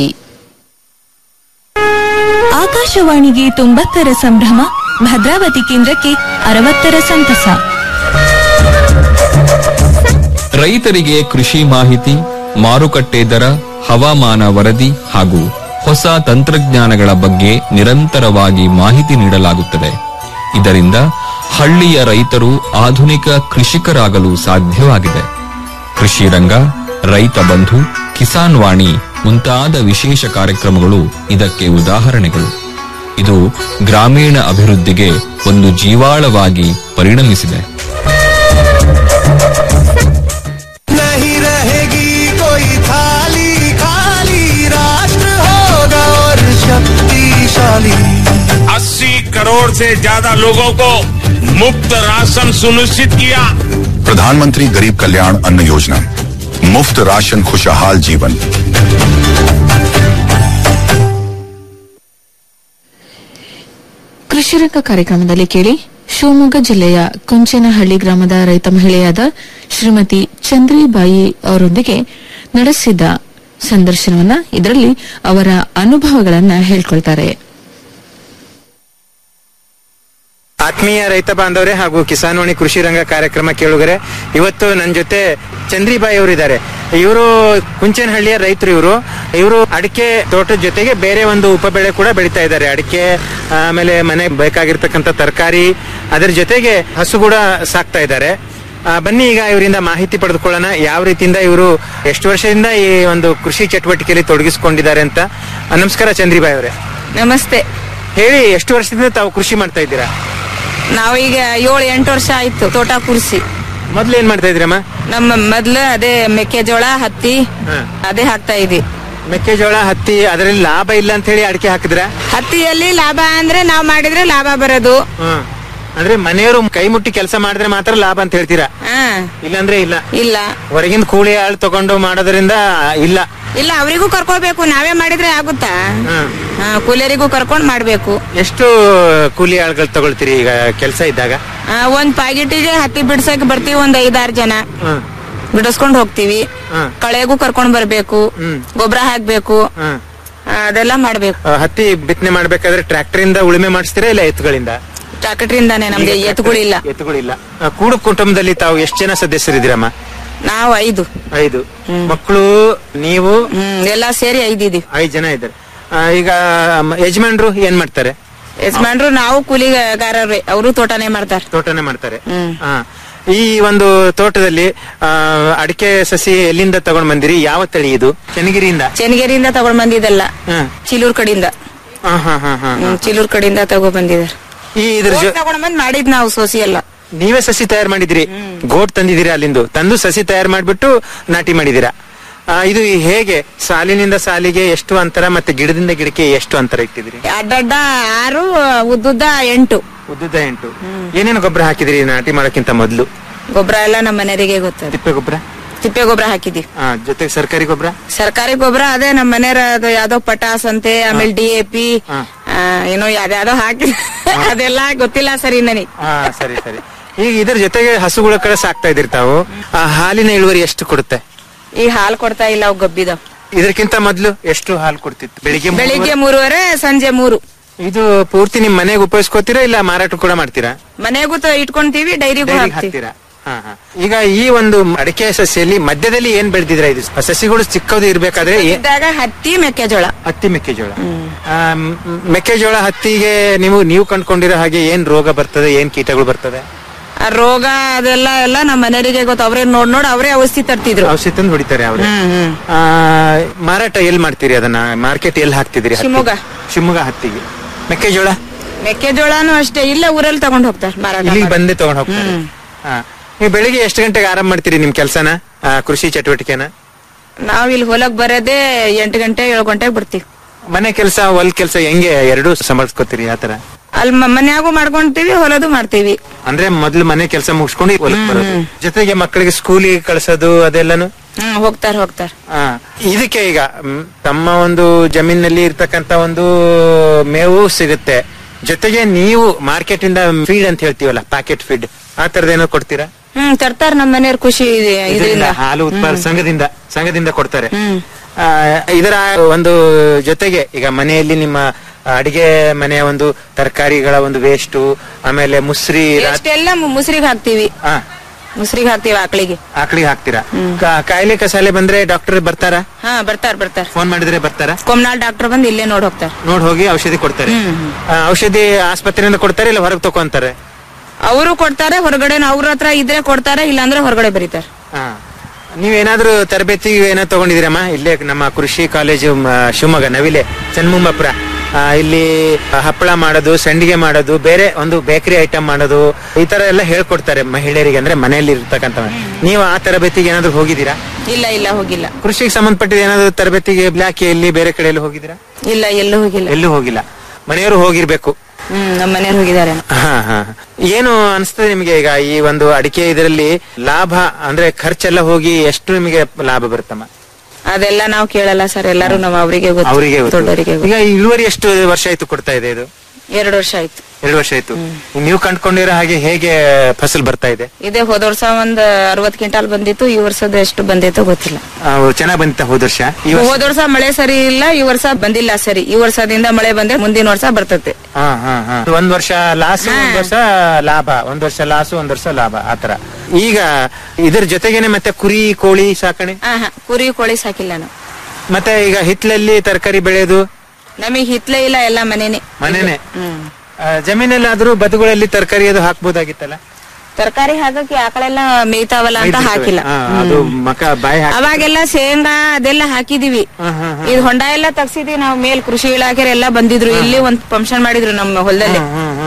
ಆಕಾಶವಾಣಿಗೆ ತೊಂಬತ್ತರ ಸಂಭ್ರಮ ಭದ್ರಾವತಿ ಕೇಂದ್ರಕ್ಕೆ ಅರವತ್ತರ ಸಂತಸ ರೈತರಿಗೆ ಕೃಷಿ ಮಾಹಿತಿ ಮಾರುಕಟ್ಟೆ ದರ ಹವಾಮಾನ ವರದಿ ಹಾಗೂ ಹೊಸ ತಂತ್ರಜ್ಞಾನಗಳ ಬಗ್ಗೆ ನಿರಂತರವಾಗಿ ಮಾಹಿತಿ ನೀಡಲಾಗುತ್ತದೆ ಇದರಿಂದ ಹಳ್ಳಿಯ ರೈತರು ಆಧುನಿಕ ಕೃಷಿಕರಾಗಲು ಸಾಧ್ಯವಾಗಿದೆ ಕೃಷಿ ರಂಗ ರೈತ ಬಂಧು ಕಿಸಾನ್ ವಾಣಿ ಮುಂತಾದ ವಿಶೇಷ ಕಾರ್ಯಕ್ರಮಗಳು ಇದಕ್ಕೆ ಉದಾಹರಣೆಗಳು ಇದು ಗ್ರಾಮೀಣ ಅಭಿವೃದ್ಧಿಗೆ ಒಂದು ಜೀವಾಳವಾಗಿ ಪರಿಣಮಿಸಿದೆ नहीं रहेगी कोई थाली खाली राष्ट्र होगा और शक्तिशाली अस्सी करोड़ से ज्यादा लोगों को मुफ्त राशन सुनिश्चित किया प्रधानमंत्री गरीब कल्याण अन्न योजना मुफ्त राशन खुशहाल जीवन ಕೃಷಿರಂಗ ಕಾರ್ಯಕ್ರಮದಲ್ಲಿ ಕೇಳಿ ಶಿವಮೊಗ್ಗ ಜಿಲ್ಲೆಯ ಕುಂಚನಹಳ್ಳಿ ಗ್ರಾಮದ ರೈತ ಮಹಿಳೆಯಾದ ಶ್ರೀಮತಿ ಚಂದ್ರಿಬಾಯಿ ಅವರೊಂದಿಗೆ ನಡೆಸಿದ ಸಂದರ್ಶನವನ್ನ ಇದರಲ್ಲಿ ಅವರ ಅನುಭವಗಳನ್ನ ಹೇಳ್ಕೊಳ್ತಾರೆ ಆತ್ಮೀಯ ರೈತ ಬಾಂಧವರೇ ಹಾಗೂ ಕಿಸಾನ್ವಾಣಿ ಕೃಷಿ ರಂಗ ಕಾರ್ಯಕ್ರಮ ಕೇಳುಗರೆ ಇವತ್ತು ನನ್ನ ಜೊತೆ ಚಂದ್ರಿಬಾಯಿ ಅವರಿದ್ದಾರೆ ಇವರು ಕುಂಚನಹಳ್ಳಿಯ ರೈತರು ಇವರು ಇವರು ಅಡಿಕೆ ತೋಟದ ಜೊತೆಗೆ ಬೇರೆ ಒಂದು ಉಪಬೆಳೆ ಕೂಡ ಬೆಳೀತಾ ಇದ್ದಾರೆ ಅಡಿಕೆ ಆಮೇಲೆ ಮನೆಗೆ ಬೇಕಾಗಿರ್ತಕ್ಕಂಥ ತರಕಾರಿ ಅದರ ಜೊತೆಗೆ ಹಸು ಕೂಡ ಸಾಕ್ತಾ ಇದ್ದಾರೆ ಆ, ಬನ್ನಿ ಈಗ ಇವರಿಂದ ಮಾಹಿತಿ ಪಡೆದುಕೊಳ್ಳೋಣ ಯಾವ ರೀತಿಯಿಂದ ಇವರು ಎಷ್ಟು ವರ್ಷದಿಂದ ಈ ಒಂದು ಕೃಷಿ ಚಟುವಟಿಕೆಯಲ್ಲಿ ತೊಡಗಿಸಿಕೊಂಡಿದ್ದಾರೆ ಅಂತ ಆ, ನಮಸ್ಕಾರ ಚಂದ್ರಿಬಾಯಿ ಅವರೇ ನಮಸ್ತೆ ಹೇಳಿ ಎಷ್ಟು ವರ್ಷದಿಂದ ತಾವು ಕೃಷಿ ಮಾಡ್ತಾ ಇದ್ದೀರಾ ನಾವೀಗ ಏಳು ಎಂಟು ವರ್ಷ ಆಯ್ತು ತೋಟ ಕುರ್ಸಿ ಮೊದ್ಲು ಏನ್ ಮಾಡ್ತಾ ಇದ್ರಮ್ಮ ನಮ್ಮ ಮೊದ್ಲು ಅದೇ ಮೆಕ್ಕೆಜೋಳ ಹತ್ತಿ ಅದೇ ಹಾಕ್ತಾ ಇದ್ವಿ ಮೆಕ್ಕೆಜೋಳ ಹತ್ತಿ ಅದರಲ್ಲಿ ಲಾಭ ಇಲ್ಲ ಅಂತ ಹೇಳಿ ಅಡಿಕೆ ಹಾಕಿದ್ರ ಹತ್ತಿಯಲ್ಲಿ ಲಾಭ ಅಂದ್ರೆ ನಾವ್ ಮಾಡಿದ್ರೆ ಲಾಭ ಬರೋದು ಅಂದ್ರೆ ಮನೆಯವರು ಕೈ ಮುಟ್ಟಿ ಕೆಲಸ ಮಾಡಿದ್ರೆ ಮಾತ್ರ ಲಾಭ ಅಂತ ಹೇಳ್ತೀರಾ ಹಾ ಇಲ್ಲಾಂದ್ರೆ ಇಲ್ಲ ಇಲ್ಲ ಹೊರಗಿನ ಕೂಲಿ ಆಳ್ ತಗೊಂಡು ಮಾಡೋದ್ರಿಂದ ಇಲ್ಲ ಇಲ್ಲ ಅವರಿಗೂ ಕರ್ಕೋಬೇಕು ನಾವೇ ಮಾಡಿದ್ರೆ ಆಗುತ್ತಾ ಹಾ, ಕೂಲಿಯರಿಗೂ ಕರ್ಕೊಂಡ್ ಮಾಡ್ಬೇಕು ಎಷ್ಟು ಕೂಲಿ ಆಳ್ಗಳು ತಗೊಳ್ತೀರಿ ಈಗ ಕೆಲಸ ಇದ್ದಾಗ ಆ, ಒಂದ್ ಪ್ಯಾಕೆಟಿಗೆ ಹತ್ತಿ ಬಿಡ್ಸಕ್ ಬರ್ತೀವಿ ಒಂದ್ ಐದಾರು ಜನ ಬಿಡಿಸ್ಕೊಂಡ್ ಹೋಗ್ತೀವಿ ಕಳೆಗೂ ಕರ್ಕೊಂಡ್ ಬರ್ಬೇಕು ಗೊಬ್ಬರ ಹಾಕ್ಬೇಕು ಆ, ಅದೆಲ್ಲ ಮಾಡ್ಬೇಕು ಆ, ಹತ್ತಿ ಬಿತ್ತನೆ ಮಾಡ್ಬೇಕಾದ್ರೆ ಟ್ರ್ಯಾಕ್ಟರ್ ಇಂದ ಉಳುಮೆ ಮಾಡಿಸ್ತೀರಾ ಇಲ್ಲ ಎತ್ತುಗಳಿಂದ ಟ್ರಾಕ್ಟರಿಂದಾನೆ ನಮ್ದು ಎತ್ತುಗಳಿಲ್ಲ ಎತ್ತುಗಳಿಲ್ಲ ಆ, ಕೂಡು ಕುಟುಂಬದಲ್ಲಿ ತಾವು ಎಷ್ಟು ಜನ ಸದಸ್ಯರಿದ್ದೀರಮ್ಮ ನಾವು ಐದು ಐದು ಮಕ್ಕಳು ನೀವು ಎಲ್ಲಾ ಸೇರಿ ಐದಿದೀವಿ ಐದು ಜನ ಇದ್ದಾರೆ ಆ, ಈಗ ಮ- ಯಜಮಾನ್ರು ಏನ್ ಮಾಡ್ತಾರೆ ಯಜಮಾನ್ರು ನಾವು ಕೂಲಿಗಾರರೇ ಅವರು ತೋಟನೇ ಮಾಡ್ತಾರ ತೋಟನೇ ಮಾಡ್ತಾರೆ ಆ, ಈ ಒಂದು ತೋಟದಲ್ಲಿ ಆ, ಅಡಿಕೆ ಸಸಿ ಎಲ್ಲಿಂದ ತಗೊಂಡ್ ಬಂದಿರಿ ಯಾವ ತಳಿ ಇದು ಚನ್ನಗಿರಿಯಿಂದ ಚೆನ್ನಗಿರಿಯಿಂದ ತಗೊಂಡ್ ಬಂದಿದ್ದಲ್ಲ ಚಿಲೂರ್ ಕಡೆಯಿಂದ ಹಾ ಹಾ ಹಾ ಹಾ ಹ್ಮ್, ಚಿಲೂರ್ ಕಡೆಯಿಂದ ತಗೊಂಡ್ ಬಂದಿದಾರ ಈ ಇದ್ರ ಜೊ- ತಗೊಂಡ್ ಬಂದ್ ಮಾಡಿದ್ ನಾವು ಸೋಸಿ ಎಲ್ಲ ನೀವೇ ಸಸಿ ತಯಾರು ಮಾಡಿದಿರಿ ಗೋಟ್ ತಂದಿದ್ದೀರಾ ಅಲ್ಲಿಂದು ತಂದು ಸಸಿ ತಯಾರು ಮಾಡ್ಬಿಟ್ಟು ನಾಟಿ ಮಾಡಿದೀರಾ ಆ, ಇದು ಹೇಗೆ ಸಾಲಿನಿಂದ ಸಾಲಿಗೆ ಎಷ್ಟು ಅಂತರ ಮತ್ತೆ ಗಿಡದಿಂದ ಗಿಡಕ್ಕೆ ಎಷ್ಟು ಅಂತರ ಇಟ್ಟಿದ್ದೀರಿ ಅಡ್ಡಡ್ಡ ಆರು ಉದ್ದುದ್ದ ಎಂಟು ಉದ್ದುದ್ದ ಎಂಟು ಏನೇನು ಗೊಬ್ಬರ ಹಾಕಿದಿರಿ ನಾಟಿ ಮಾಡೋಕ್ಕಿಂತ ಮೊದಲು ಗೊಬ್ಬರ ಎಲ್ಲ ನಮ್ಮ ಮನೆಯವರಿಗೆ ಗೊತ್ತದ ತಿಪ್ಪೆ ಗೊಬ್ಬರ ತಿಪ್ಪೆ ಗೊಬ್ಬರ ಹಾಕಿದೀವಿ ಜೊತೆಗೆ ಸರ್ಕಾರಿ ಗೊಬ್ಬರ ಸರ್ಕಾರಿ ಗೊಬ್ಬರ ಅದೇ ನಮ್ಮ ಮನೆಯವ್ರ ಅದು ಯಾವ್ದೋ ಪಟಾಸ್ ಅಂತೆ ಆಮೇಲೆ ಡಿ ಎ ಪಿ ಏನೋ ಯಾವ್ದಾವ್ದೋ ಹಾಕಿ ಅದೆಲ್ಲ ಗೊತ್ತಿಲ್ಲ ಸರಿ ನನಗೆ ಹಾ ಸರಿ ಸರಿ ಈಗ ಇದ್ರ ಜೊತೆಗೆ ಹಸುಗಳ ಕಡೆ ಸಾಕ್ತಾ ಇದ್ದೀರಿ ತಾವು ಆ ಹಾಲಿನ ಇಳುವರಿ ಎಷ್ಟು ಕೊಡುತ್ತೆ ಈಗ ಹಾಲು ಕೊಡ್ತಾ ಇಲ್ಲ ಅವು ಗಬ್ಬಿದಾವ್ ಇದಕ್ಕಿಂತ ಮೊದಲು ಎಷ್ಟು ಹಾಲು ಕೊಡ್ತಿತ್ತು ಬೆಳಿಗ್ಗೆ ಮೂರುವರೆ? ಬೆಳಿಗ್ಗೆ ಮೂರುವರೆ ಸಂಜೆ ಮೂರು ಇದು ಪೂರ್ತಿ ನಿಮ್ ಮನೆಗೆ ಉಪಯೋಗಿಸ್ಕೋತೀರಾ ಇಲ್ಲ ಮಾರಾಟ ಕೂಡ ಮಾಡ್ತೀರಾ ಮನೆಗೂ ತ- ಇಟ್ಕೊಂತೀವಿ ಡೈರಿಗೂ ಡೈರಿಗೆ ಹಾಕ್ತಿವಿ ಹಾಕ್ತೀರಾ ಹಾ, ಹಾ. ಈಗ ಈ ಒಂದು ಅಡಿಕೆ ಸಸ್ಯಲ್ಲಿ ಮಧ್ಯದಲ್ಲಿ ಏನ್ ಬೆಳೆದಿದ್ರ ಇದು ಆ ಸಸಿಗಳು ಚಿಕ್ಕದು ಇರ್ಬೇಕಾದ್ರೆ ಏ- ಇದ್ದಾಗ ಹತ್ತಿ ಮೆಕ್ಕೆಜೋಳ ಹತ್ತಿ ಮೆಕ್ಕೆಜೋಳ ಆ, ಮ್- ಮೆಕ್ಕೆಜೋಳ ಹತ್ತಿಗೆ ನೀವು ನೀವು ಕಂಡ್ಕೊಂಡಿರೋ ಹಾಗೆ ಏನ್ ರೋಗ ಬರ್ತದೆ ಏನ್ ಕೀಟಗಳು ಬರ್ತದೆ ಆ ರೋಗ ಅದೆಲ್ಲ ಎಲ್ಲ ನಮ್ಮ ಮನೆಯವರಿಗೆ ಗೊತ್ತು ಅವ್ರೇ ನೋಡ್ ನೋಡ್ ಅವರೇ ಔಷಧಿ ತರ್ತಿದ್ರು ಔಷಧಿ ತಂದು ಹೊಡಿತಾರೆ ಅವ್ರೆ ಆ, ಮಾರಾಟ ಎಲ್ಲಿ ಮಾಡ್ತೀರಿ ಅದನ್ನ ಮಾರ್ಕೆಟ್ ಎಲ್ಲಿ ಹಾಕ್ತಿದ್ದೀರಿ ಹತ್ತಿ? ಶಿವಮೊಗ್ಗ. ಶಿವಮೊಗ್ಗ ಹತ್ತಿಗೆ ಮೆಕ್ಕೆಜೋಳ ಮೆಕ್ಕೆಜೋಳನು ಅಷ್ಟೇ ಇಲ್ಲ ಊರಲ್ಲಿ ತಗೊಂಡ್ ಹೋಗ್ತಾರೆ ಮಾರಾಟ ಇಲ್ಲಿಗೆ ಮಾಡಿ. ಬಂದೇ ತಗೊಂಡ್ ಹೋಗ್ತಾರೆ ಹಾ. ನೀವು ಬೆಳಿಗ್ಗೆ ಎಷ್ಟು ಗಂಟೆಗೆ ಆರಂಭ ಮಾಡ್ತೀರಿ ನಿಮ್ ಕೆಲಸನ ಕೃಷಿ ಚಟುವಟಿಕೆನ ನಾವ್ ಇಲ್ಲಿ ಹೊಲಕ್ ಬರೋದೇ ಎಂಟು ಗಂಟೆ ಏಳು ಗಂಟೆಗೆ ಬರ್ತೀವಿ ಮನೆ ಕೆಲಸ ಹೊಲ್ ಕೆಲಸ ಹೆಂಗೆ ಎರಡೂ ಸಂಭಾಳಿಸ್ಕೊತೀರಿ ಆತರ ಅಲ್ಲಿ ಮ- ಮನ್ಯಾಗೂ ಮಾಡ್ಕೊಂತೀವಿ ಹೊಲದು ಮಾಡ್ತೀವಿ ಅಂದ್ರೆ ಮೊದ್ಲು ಮನೆ ಕೆಲಸ ಮುಗಿಸ್ಕೊಂಡು ಹೊಲಕ್ ಬರೋದು ಜೊತೆಗೆ ಮಕ್ಕಳಿಗೆ ಸ್ಕೂಲಿಗೆ ಕಳ್ಸೋದು ಅದೆಲ್ಲಾನು ಹ್ಮ್ ಹೋಗ್ತಾರ ಹೋಗ್ತಾರ ಆ, ಇದಕ್ಕೆ ಈಗ ಮ್, ತಮ್ಮ ಒಂದು ಜಮೀನಲ್ಲಿ ಇರ್ತಕ್ಕಂತ ಒಂದು ಮೇವು ಸಿಗುತ್ತೆ ಜೊತೆಗೆ ನೀವು ಮಾರ್ಕೆಟ್ ಇಂದ ಫೀಡ್ ಅಂತ ಹೇಳ್ತೀವಲ್ಲ ಪ್ಯಾಕೆಟ್ ಫೀಡ್ ಆ ತರದೇನೋ ಕೊಡ್ತೀರಾ ಹ್ಮ್ ತರ್ತಾರ ನಮ್ಮ ಮನೆಯವ್ರ ಖುಷಿ ಇದೆ ಇದರಿಂದ ಇದರಿಂದ ಹಾಲು ಉತ್ಪಾದಕ ಸಂಘದಿಂದ ಸಂಘದಿಂದ ಕೊಡ್ತಾರೆ ಆ, ಇದರ ಒಂದು ಜೊತೆಗೆ ಈಗ ಮನೆಯಲ್ಲಿ ನಿಮ್ಮ ಅಡಿಗೆ ಮನೆಯ ಒಂದು ತರಕಾರಿಗಳ ಒಂದು ವೇಸ್ಟು ಆಮೇಲೆ ಮುಸ್ರಿ ರಾತ್- ಎಷ್ಟೆಲ್ಲ ಮುಸ್ರಿಗೆ ಹಾಕ್ತಿವಿ ಆ, ಮುಸ್ರಿಗೆ ಹಾಕ್ತಿವಿ ಆಕಳಿಗೆ ಆಕಳಿಗೆ ಹಾಕ್ತೀರಾ ಕಾ- ಕಾಯಿಲೆ ಕಸಾಲೆ ಬಂದ್ರೆ ಡಾಕ್ಟರ್ ಬರ್ತಾರಾ ಹಾ ಬರ್ತಾರ ಬರ್ತಾರ ಫೋನ್ ಮಾಡಿದ್ರೆ ಬರ್ತಾರಾ ಕೊಮ್ನಾಳ್ ಡಾಕ್ಟರ್ ಬಂದ್ ಇಲ್ಲೇ ನೋಡ್ ಹೋಗ್ತಾರ ನೋಡ್ ಹೋಗಿ ಔಷಧಿ ಕೊಡ್ತಾರೆ ಆ, ಔಷಧಿ ಆಸ್ಪತ್ರೆಯಿಂದ ಕೊಡ್ತಾರೆ ಇಲ್ಲ ಹೊರಗೆ ತಗೊಂತಾರೆ ಅವರು ಕೊಡ್ತಾರೆ ಹೊರಗಡೆ ಅವ್ರ ಹತ್ರ ಇದ್ರೆ ಕೊಡ್ತಾರೆ ಇಲ್ಲಾಂದ್ರೆ ಹೊರಗಡೆ ಬರೀತಾರ ಹಾ. ನೀವೇನಾದ್ರೂ ತರಬೇತಿ ಏನೋ ತಗೊಂಡಿದ್ದೀರಮ್ಮ ಇಲ್ಲೇ ನಮ್ಮ ಕೃಷಿ ಕಾಲೇಜು ಮ, ಶಿವಮೊಗ್ಗ ನವಿಲೆ ಚನ್ಮುಂಬಪುರ ಆ, ಇಲ್ಲಿ ಹಪ್ಪಳ ಮಾಡೋದು ಸಂಡಿಗೆ ಮಾಡೋದು ಬೇರೆ ಒಂದು ಬೇಕರಿ ಐಟಮ್ ಮಾಡೋದು ಈ ತರ ಎಲ್ಲ ಹೇಳ್ಕೊಡ್ತಾರೆ ಮಹಿಳೆಯರಿಗೆ ಅಂದ್ರೆ ಮನೆಯಲ್ಲಿ ಇರ್ತಕ್ಕಂಥ ನೀವು ಆ ತರಬೇತಿಗೆ ಏನಾದ್ರು ಹೋಗಿದ್ದೀರಾ ಇಲ್ಲ ಇಲ್ಲ ಹೋಗಿಲ್ಲ ಕೃಷಿಗೆ ಸಂಬಂಧಪಟ್ಟಿದ ಏನಾದ್ರು ತರಬೇತಿಗೆ ಇಲಾಖೆಯಲ್ಲಿ ಬೇರೆ ಕಡೆಯಲ್ಲಿ ಹೋಗಿದ್ದೀರಾ ಇಲ್ಲ ಎಲ್ಲೂ ಹೋಗಿಲ್ಲ ಎಲ್ಲೂ ಹೋಗಿಲ್ಲ ಮನೆಯವರು ಹೋಗಿರ್ಬೇಕು ಹ್ಮ್ ನಮ್ಮ ಮನೆಯವ್ರು ಹೋಗಿದ್ದಾರೆ ಹಾ ಹಾ ಏನು ಅನಿಸ್ತದೆ ನಿಮಗೆ ಈಗ ಈ ಒಂದು ಅಡಿಕೆ ಇದರಲ್ಲಿ ಲಾಭ ಅಂದ್ರೆ ಖರ್ಚೆಲ್ಲ ಹೋಗಿ ಎಷ್ಟು ನಿಮಗೆ ಲಾಭ ಬರುತ್ತಮ್ಮ ಅದೆಲ್ಲ ನಾವು ಕೇಳಲ್ಲ ಸರ್ ಎಲ್ಲಾರು ನಮ್ಮ ಅವರಿಗೆ ಗೊತ್ತು ಅವರಿಗೆ ದೊಡ್ಡವರಿಗೆ ಗೊತ್ತು. ಈಗ ಇಳುವರಿ ಎಷ್ಟು ವರ್ಷ ಆಯ್ತು ಕೊಡ್ತಾ ಇದೆ ಇದು ಎರಡು ವರ್ಷ ಆಯ್ತು ಎರಡು ವರ್ಷ ಆಯ್ತು ನೀವು ಕಂಡ್ಕೊಂಡಿರೋ ಹಾಗೆ ಹೇಗೆ ಫಸಲ್ ಬರ್ತಾ ಇದೆ ಇದೇ ಹೋದ ವರ್ಷ ಒಂದ್ ಅರವತ್ ಕ್ವಿಂಟಾಲ್ ಬಂದಿತ್ತು ಈ ವರ್ಷದ ಎಷ್ಟು ಬಂದಿತ್ತೋ ಗೊತ್ತಿಲ್ಲ ಚೆನ್ನಾಗ್ ಬಂದಿತ್ತ ಹೋದ ವರ್ಷ ಈ ವರ್ಷ ಹೋದ ವರ್ಷ ಮಳೆ ಸರಿ ಇಲ್ಲ ಈ ವರ್ಷ ಬಂದಿಲ್ಲ ಸರಿ ಈ ವರ್ಷದಿಂದ ಮಳೆ ಬಂದ್ರೆ ಮುಂದಿನ ವರ್ಷ ಬರ್ತತೆ ಹಾ ಹಾ ಹಾ ಒಂದ್ ವರ್ಷ ಲಾಸ್ ಒಂದ್ ವರ್ಷ ಲಾಭ ಒಂದ್ ವರ್ಷ ಲಾಸು ಒಂದ್ ವರ್ಷ ಲಾಭ ಆತರ ಈಗ ಇದ್ರ ಜೊತೆಗೇನೆ ಮತ್ತೆ ಕುರಿ ಕೋಳಿ ಸಾಕಣೆ ಹಾ ಹಾ ಕುರಿ ಕೋಳಿ ಸಾಕಿಲ್ಲ ನಾವು ಮತ್ತೆ ಈಗ ಹಿತ್ಲಲ್ಲಿ ತರಕಾರಿ ಬೆಳೆಯೋದು ನಮಗ್ ಹಿತ್ಲೇ ಇಲ್ಲ ಎಲ್ಲ ಮನೇನೆ ಮನೇನೆ ಹ್ಮ್ ಆ, ಜಮೀನಲ್ಲಾದ್ರೂ ಬದುಗಳಲ್ಲಿ ತರಕಾರಿ ಅದು ಹಾಕ್ಬೋದಾಗಿತ್ತಲ್ಲ ತರಕಾರಿ ಹಾಕಕ್ಕೆ ಆಕಳೆಲ್ಲ ಮೇಯ್ತಾವಲ್ಲ ಅಂತ ಹಾಕಿಲ್ಲ ಹಾ, ಅದು ಮಕ ಬಾಯಿ ಹಾಕಿ ಅವಾಗೆಲ್ಲ ಶೇಂಗಾ ಅದೆಲ್ಲ ಹಾಕಿದೀವಿ ಇದು ಹೊಂಡ ಎಲ್ಲ ತಗ್ಸಿದೀವಿ ನಾವು ಮೇಲ್ ಕೃಷಿ ಇಲಾಖೆ ಎಲ್ಲ ಬಂದಿದ್ರು ಇಲ್ಲಿ ಒಂದ್ ಫಂಕ್ಷನ್ ಮಾಡಿದ್ರು ನಮ್ಮ ಹೊಲದಲ್ಲಿ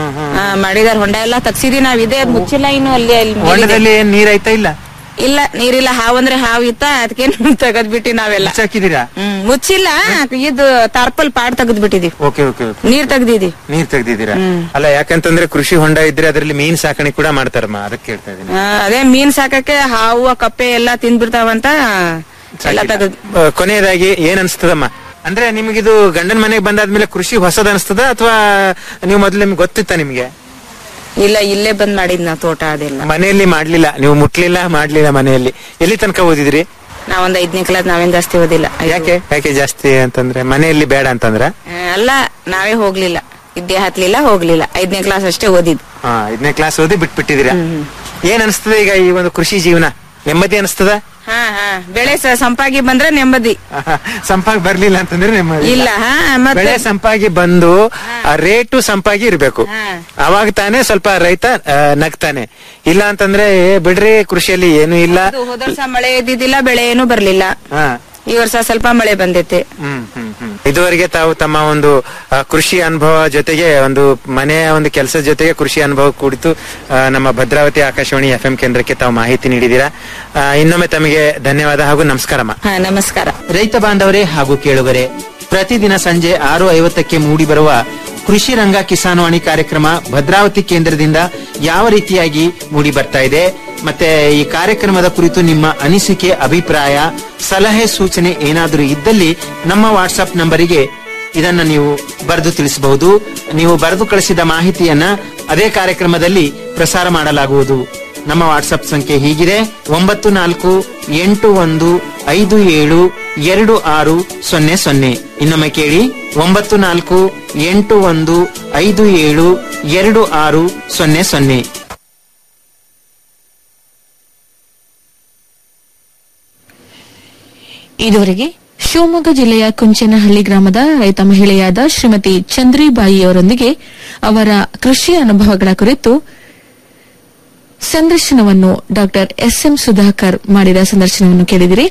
ಮಾಡಿದಾರ ಹೊಂಡ ಎಲ್ಲ ತಗ್ಸಿದೀವಿ ನಾವ್ ಇದೆ ಮುಚ್ಚಿಲ್ಲ ಇನ್ನು ಅಲ್ಲಿ ಅಲ್ಲಿ ಮೇಲಿದೆ. ಹೊಂಡದಲ್ಲಿ ಏನ್ ನೀರ್ ಐತಾ ಇಲ್ಲ ಇಲ್ಲ ನೀರಿಲ್ಲ ಹಾವ್ ಅಂದ್ರೆ ಹಾವ್ ಇತ್ತ ಅದಕ್ಕೆ ತೆಗದ್ಬಿಟ್ಟಿ ನಾವೆಲ್ಲ ಹಾಕಿದೀರಾ ಹ್ಮ್ ಮುಚ್ಚಿಲ್ಲ ಇದು ತಾರ್ಪಲ್ ಪಾಡ್ ತೆಗದ್ ಬಿಟ್ಟಿದೀವಿ ಓಕೆ ಓಕೆ ಓಕೆ ನೀರ್ ತೆಗ್ದಿದೀವಿ ನೀರ್ ತೆಗ್ದಿದ್ದೀರಾ ಅಲ್ಲ ಯಾಕಂತಂದ್ರೆ ಕೃಷಿ ಹೊಂಡ ಇದ್ರೆ ಅದ್ರಲ್ಲಿ ಮೀನ್ ಸಾಕಣೆ ಕೂಡ ಮಾಡ್ತಾರಮ್ಮ ಅದಕ್ಕೆ ಕೇಳ್ತಾ ಇದೀನಿ ಆ, ಅದೇ ಮೀನ್ ಸಾಕಕ್ಕೆ ಹಾವು ಕಪ್ಪೆ ಎಲ್ಲ ತಿಂದ್ಬಿಡ್ತಾವಂತ ಎಲ್ಲ ತೆಗದ್ ಆ, ಕೊನೆಯದಾಗಿ ಏನ್ ಅನ್ಸ್ತದಮ್ಮ ಅಂದ್ರೆ ನಿಮ್ಗಿದು ಗಂಡನ ಮನೆಗೆ ಬಂದಾದ್ಮೇಲೆ ಕೃಷಿ ಹೊಸದ್ ಅನ್ಸ್ತದ ಅಥವಾ ನೀವು ಮೊದ್ಲು ನಿಮ್ಗೆ ಗೊತ್ತಿತ್ತ ನಿಮ್ಗೆ ಇಲ್ಲ ಇಲ್ಲೇ ಬಂದ್ ಮಾಡಿದ್ ನಾವ್ ತೋಟ ಅದೆಲ್ಲ ಮನೆಯಲ್ಲಿ ಮಾಡ್ಲಿಲ್ಲ ನೀವು ಮುಟ್ಲಿಲ್ಲ ಮಾಡ್ಲಿಲ್ಲ ಮನೆಯಲ್ಲಿ ಎಲ್ಲಿ ತನಕ ಓದಿದ್ರಿ ನಾವೊಂದ್ ಐದನೇ ಕ್ಲಾಸ್ ನಾವೇನ್ ಜಾಸ್ತಿ ಓದಿಲ್ಲ ಯಾಕೆ ಯಾಕೆ ಜಾಸ್ತಿ ಅಂತಂದ್ರೆ ಮನೆಯಲ್ಲಿ ಬೇಡ ಅಂತಂದ್ರ ಆ, ಅಲ್ಲ ನಾವೇ ಹೋಗ್ಲಿಲ್ಲ ವಿದ್ಯೆ ಹತ್ಲಿಲ್ಲ ಹೋಗ್ಲಿಲ್ಲ ಐದನೇ ಕ್ಲಾಸ್ ಅಷ್ಟೇ ಓದಿದ್ ಹಾ ಐದನೇ ಕ್ಲಾಸ್ ಓದಿ ಬಿಟ್ಬಿಟ್ಟಿದ್ದೀರಾ ಏನ್ ಅನ್ಸ್ತದೆ ಈಗ ಈ ಒಂದು ಕೃಷಿ ಜೀವನ ನೆಮ್ಮದಿ ಅನ್ಸ್ತದ ಹಾ ಹಾ ಬೆಳೆ ಸ- ಸಂಪಾಗಿ ಬಂದ್ರೆ ನೆಮ್ಮದಿ ಸಂಪಾಗಿ ಬರ್ಲಿಲ್ಲ ಅಂತಂದ್ರೆ ನೆಮ್ಮದಿ ಇಲ್ಲ ಹಾ ಮತ್ತೆ ಬೆಳೆ ಸಂಪಾಗಿ ಬಂದು ಆ ರೇಟು ಸಂಪಾಗಿ ಇರ್ಬೇಕು ಅವಾಗ ತಾನೇ ಸ್ವಲ್ಪ ರೈತ ಆ, ನಗ್ತಾನೆ ಇಲ್ಲ ಅಂತಂದ್ರೆ ಏ, ಬಿಡ್ರಿ ಕೃಷಿಯಲ್ಲಿ ಏನು ಇಲ್ಲ ಅದು ಹೋದ ವರ್ಷ ಮಳೆ ಇದ್ದಿದ್ದಿಲ್ಲ ಬೆಳೆ ಏನು ಬರ್ಲಿಲ್ಲ ಹಾ ಈ ವರ್ಷ ಸ್ವಲ್ಪ ಮಳೆ ಬಂದೈತೆ ಹ್ಮ್ ಹ್ಮ್ ಹ್ಮ್ ಇದುವರೆಗೆ ತಾವು ತಮ್ಮ ಒಂದು ಆ, ಕೃಷಿ ಅನುಭವ ಜೊತೆಗೆ ಒಂದು ಮನೆಯ ಒಂದು ಕೆಲಸದ ಜೊತೆಗೆ ಕೃಷಿ ಅನುಭವ ಕುರಿತು ಆ, ನಮ್ಮ ಭದ್ರಾವತಿ ಆಕಾಶವಾಣಿ ಎಫ್ ಎಂ ಕೇಂದ್ರಕ್ಕೆ ತಾವು ಮಾಹಿತಿ ನೀಡಿದ್ದೀರಾ ಆ, ಇನ್ನೊಮ್ಮೆ ತಮಗೆ ಧನ್ಯವಾದ ಹಾಗೂ ನಮಸ್ಕಾರಮ್ಮ ಹಾ ನಮಸ್ಕಾರ ರೈತ ಬಾಂಧವರೇ ಹಾಗೂ ಕೇಳುಗರೆ ಪ್ರತಿದಿನ ಸಂಜೆ ಆರು ಐವತ್ತಕ್ಕೆ ಮೂಡಿ ಬರುವ ಕೃಷಿ ರಂಗ ಕಿಸಾನ್ವಾಣಿ ಕಾರ್ಯಕ್ರಮ ಭದ್ರಾವತಿ ಕೇಂದ್ರದಿಂದ ಯಾವ ರೀತಿಯಾಗಿ ಮೂಡಿ ಬರ್ತಾ ಇದೆ ಮತ್ತೆ ಈ ಕಾರ್ಯಕ್ರಮದ ಕುರಿತು ನಿಮ್ಮ ಅನಿಸಿಕೆ ಅಭಿಪ್ರಾಯ ಸಲಹೆ ಸೂಚನೆ ಏನಾದರೂ ಇದ್ದಲ್ಲಿ ನಮ್ಮ ವಾಟ್ಸ್ಆಪ್ ನಂಬರಿಗೆ ಇದನ್ನ ನೀವು ಬರೆದು ತಿಳಿಸಬಹುದು ನೀವು ಬರೆದು ಕಳಿಸಿದ ಮಾಹಿತಿಯನ್ನ ಅದೇ ಕಾರ್ಯಕ್ರಮದಲ್ಲಿ ಪ್ರಸಾರ ಮಾಡಲಾಗುವುದು ನಮ್ಮ ವಾಟ್ಸ್ಆಪ್ ಸಂಖ್ಯೆ ಹೀಗಿದೆ ಒಂಬತ್ತು ನಾಲ್ಕು ಎಂಟು ಒಂದು ಐದು ಏಳು ಎರಡು ಆರು ಸೊನ್ನೆ ಸೊನ್ನೆ ಇನ್ನೊಮ್ಮೆ ಕೇಳಿ ಒಂಬತ್ತು ನಾಲ್ಕು ಎಂಟು ಒಂದು ಐದು ಏಳು ಎರಡು ಆರು ಸೊನ್ನೆ ಸೊನ್ನೆ ಇದುವರೆಗೆ ಶಿವಮೊಗ್ಗ ಜಿಲ್ಲೆಯ ಕುಂಚನಹಳ್ಳಿ ಗ್ರಾಮದ ರೈತ ಮಹಿಳೆಯಾದ ಶ್ರೀಮತಿ ಚಂದ್ರಿಬಾಯಿಯವರೊಂದಿಗೆ ಅವರ ಕೃಷಿ ಅನುಭವಗಳ ಕುರಿತು ಸಂದರ್ಶನವನ್ನು ಡಾಕ್ಟರ್ ಎಸ್ ಎಂ ಸುಧಾಕರ್ ಮಾಡಿದ ಸಂದರ್ಶನವನ್ನು ಕೇಳಿದಿರಿ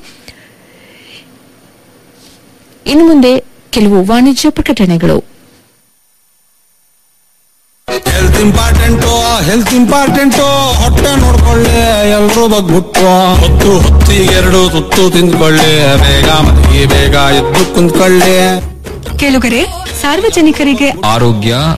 ಇನ್ನು ಮುಂದೆ ಕೆಲವು ವಾಣಿಜ್ಯ ಪ್ರಕಟಣೆಗಳು ಹೆಲ್ತ್ ಇಂಪಾರ್ಟೆಂಟು ಹೆಲ್ತ್ ಇಂಪಾರ್ಟೆಂಟು ಹೊಟ್ಟೆ ನೋಡ್ಕೊಳ್ಳಿ ಎಲ್ರೂ ಬಗ್ಬಿಟ್ಟು ಹೊತ್ತು ಹೊತ್ತಿಗೆ ಎರಡು ತುತ್ತು ತಿಂದ್ಕೊಳ್ಳಿ ಬೇಗ ಮಲಗಿ ಬೇಗ ಎದ್ದು ಕುಂತ್ಕೊಳ್ಳಿ ಕೇಳುಗರೆ ಸಾರ್ವಜನಿಕರಿಗೆ ಆರೋಗ್ಯ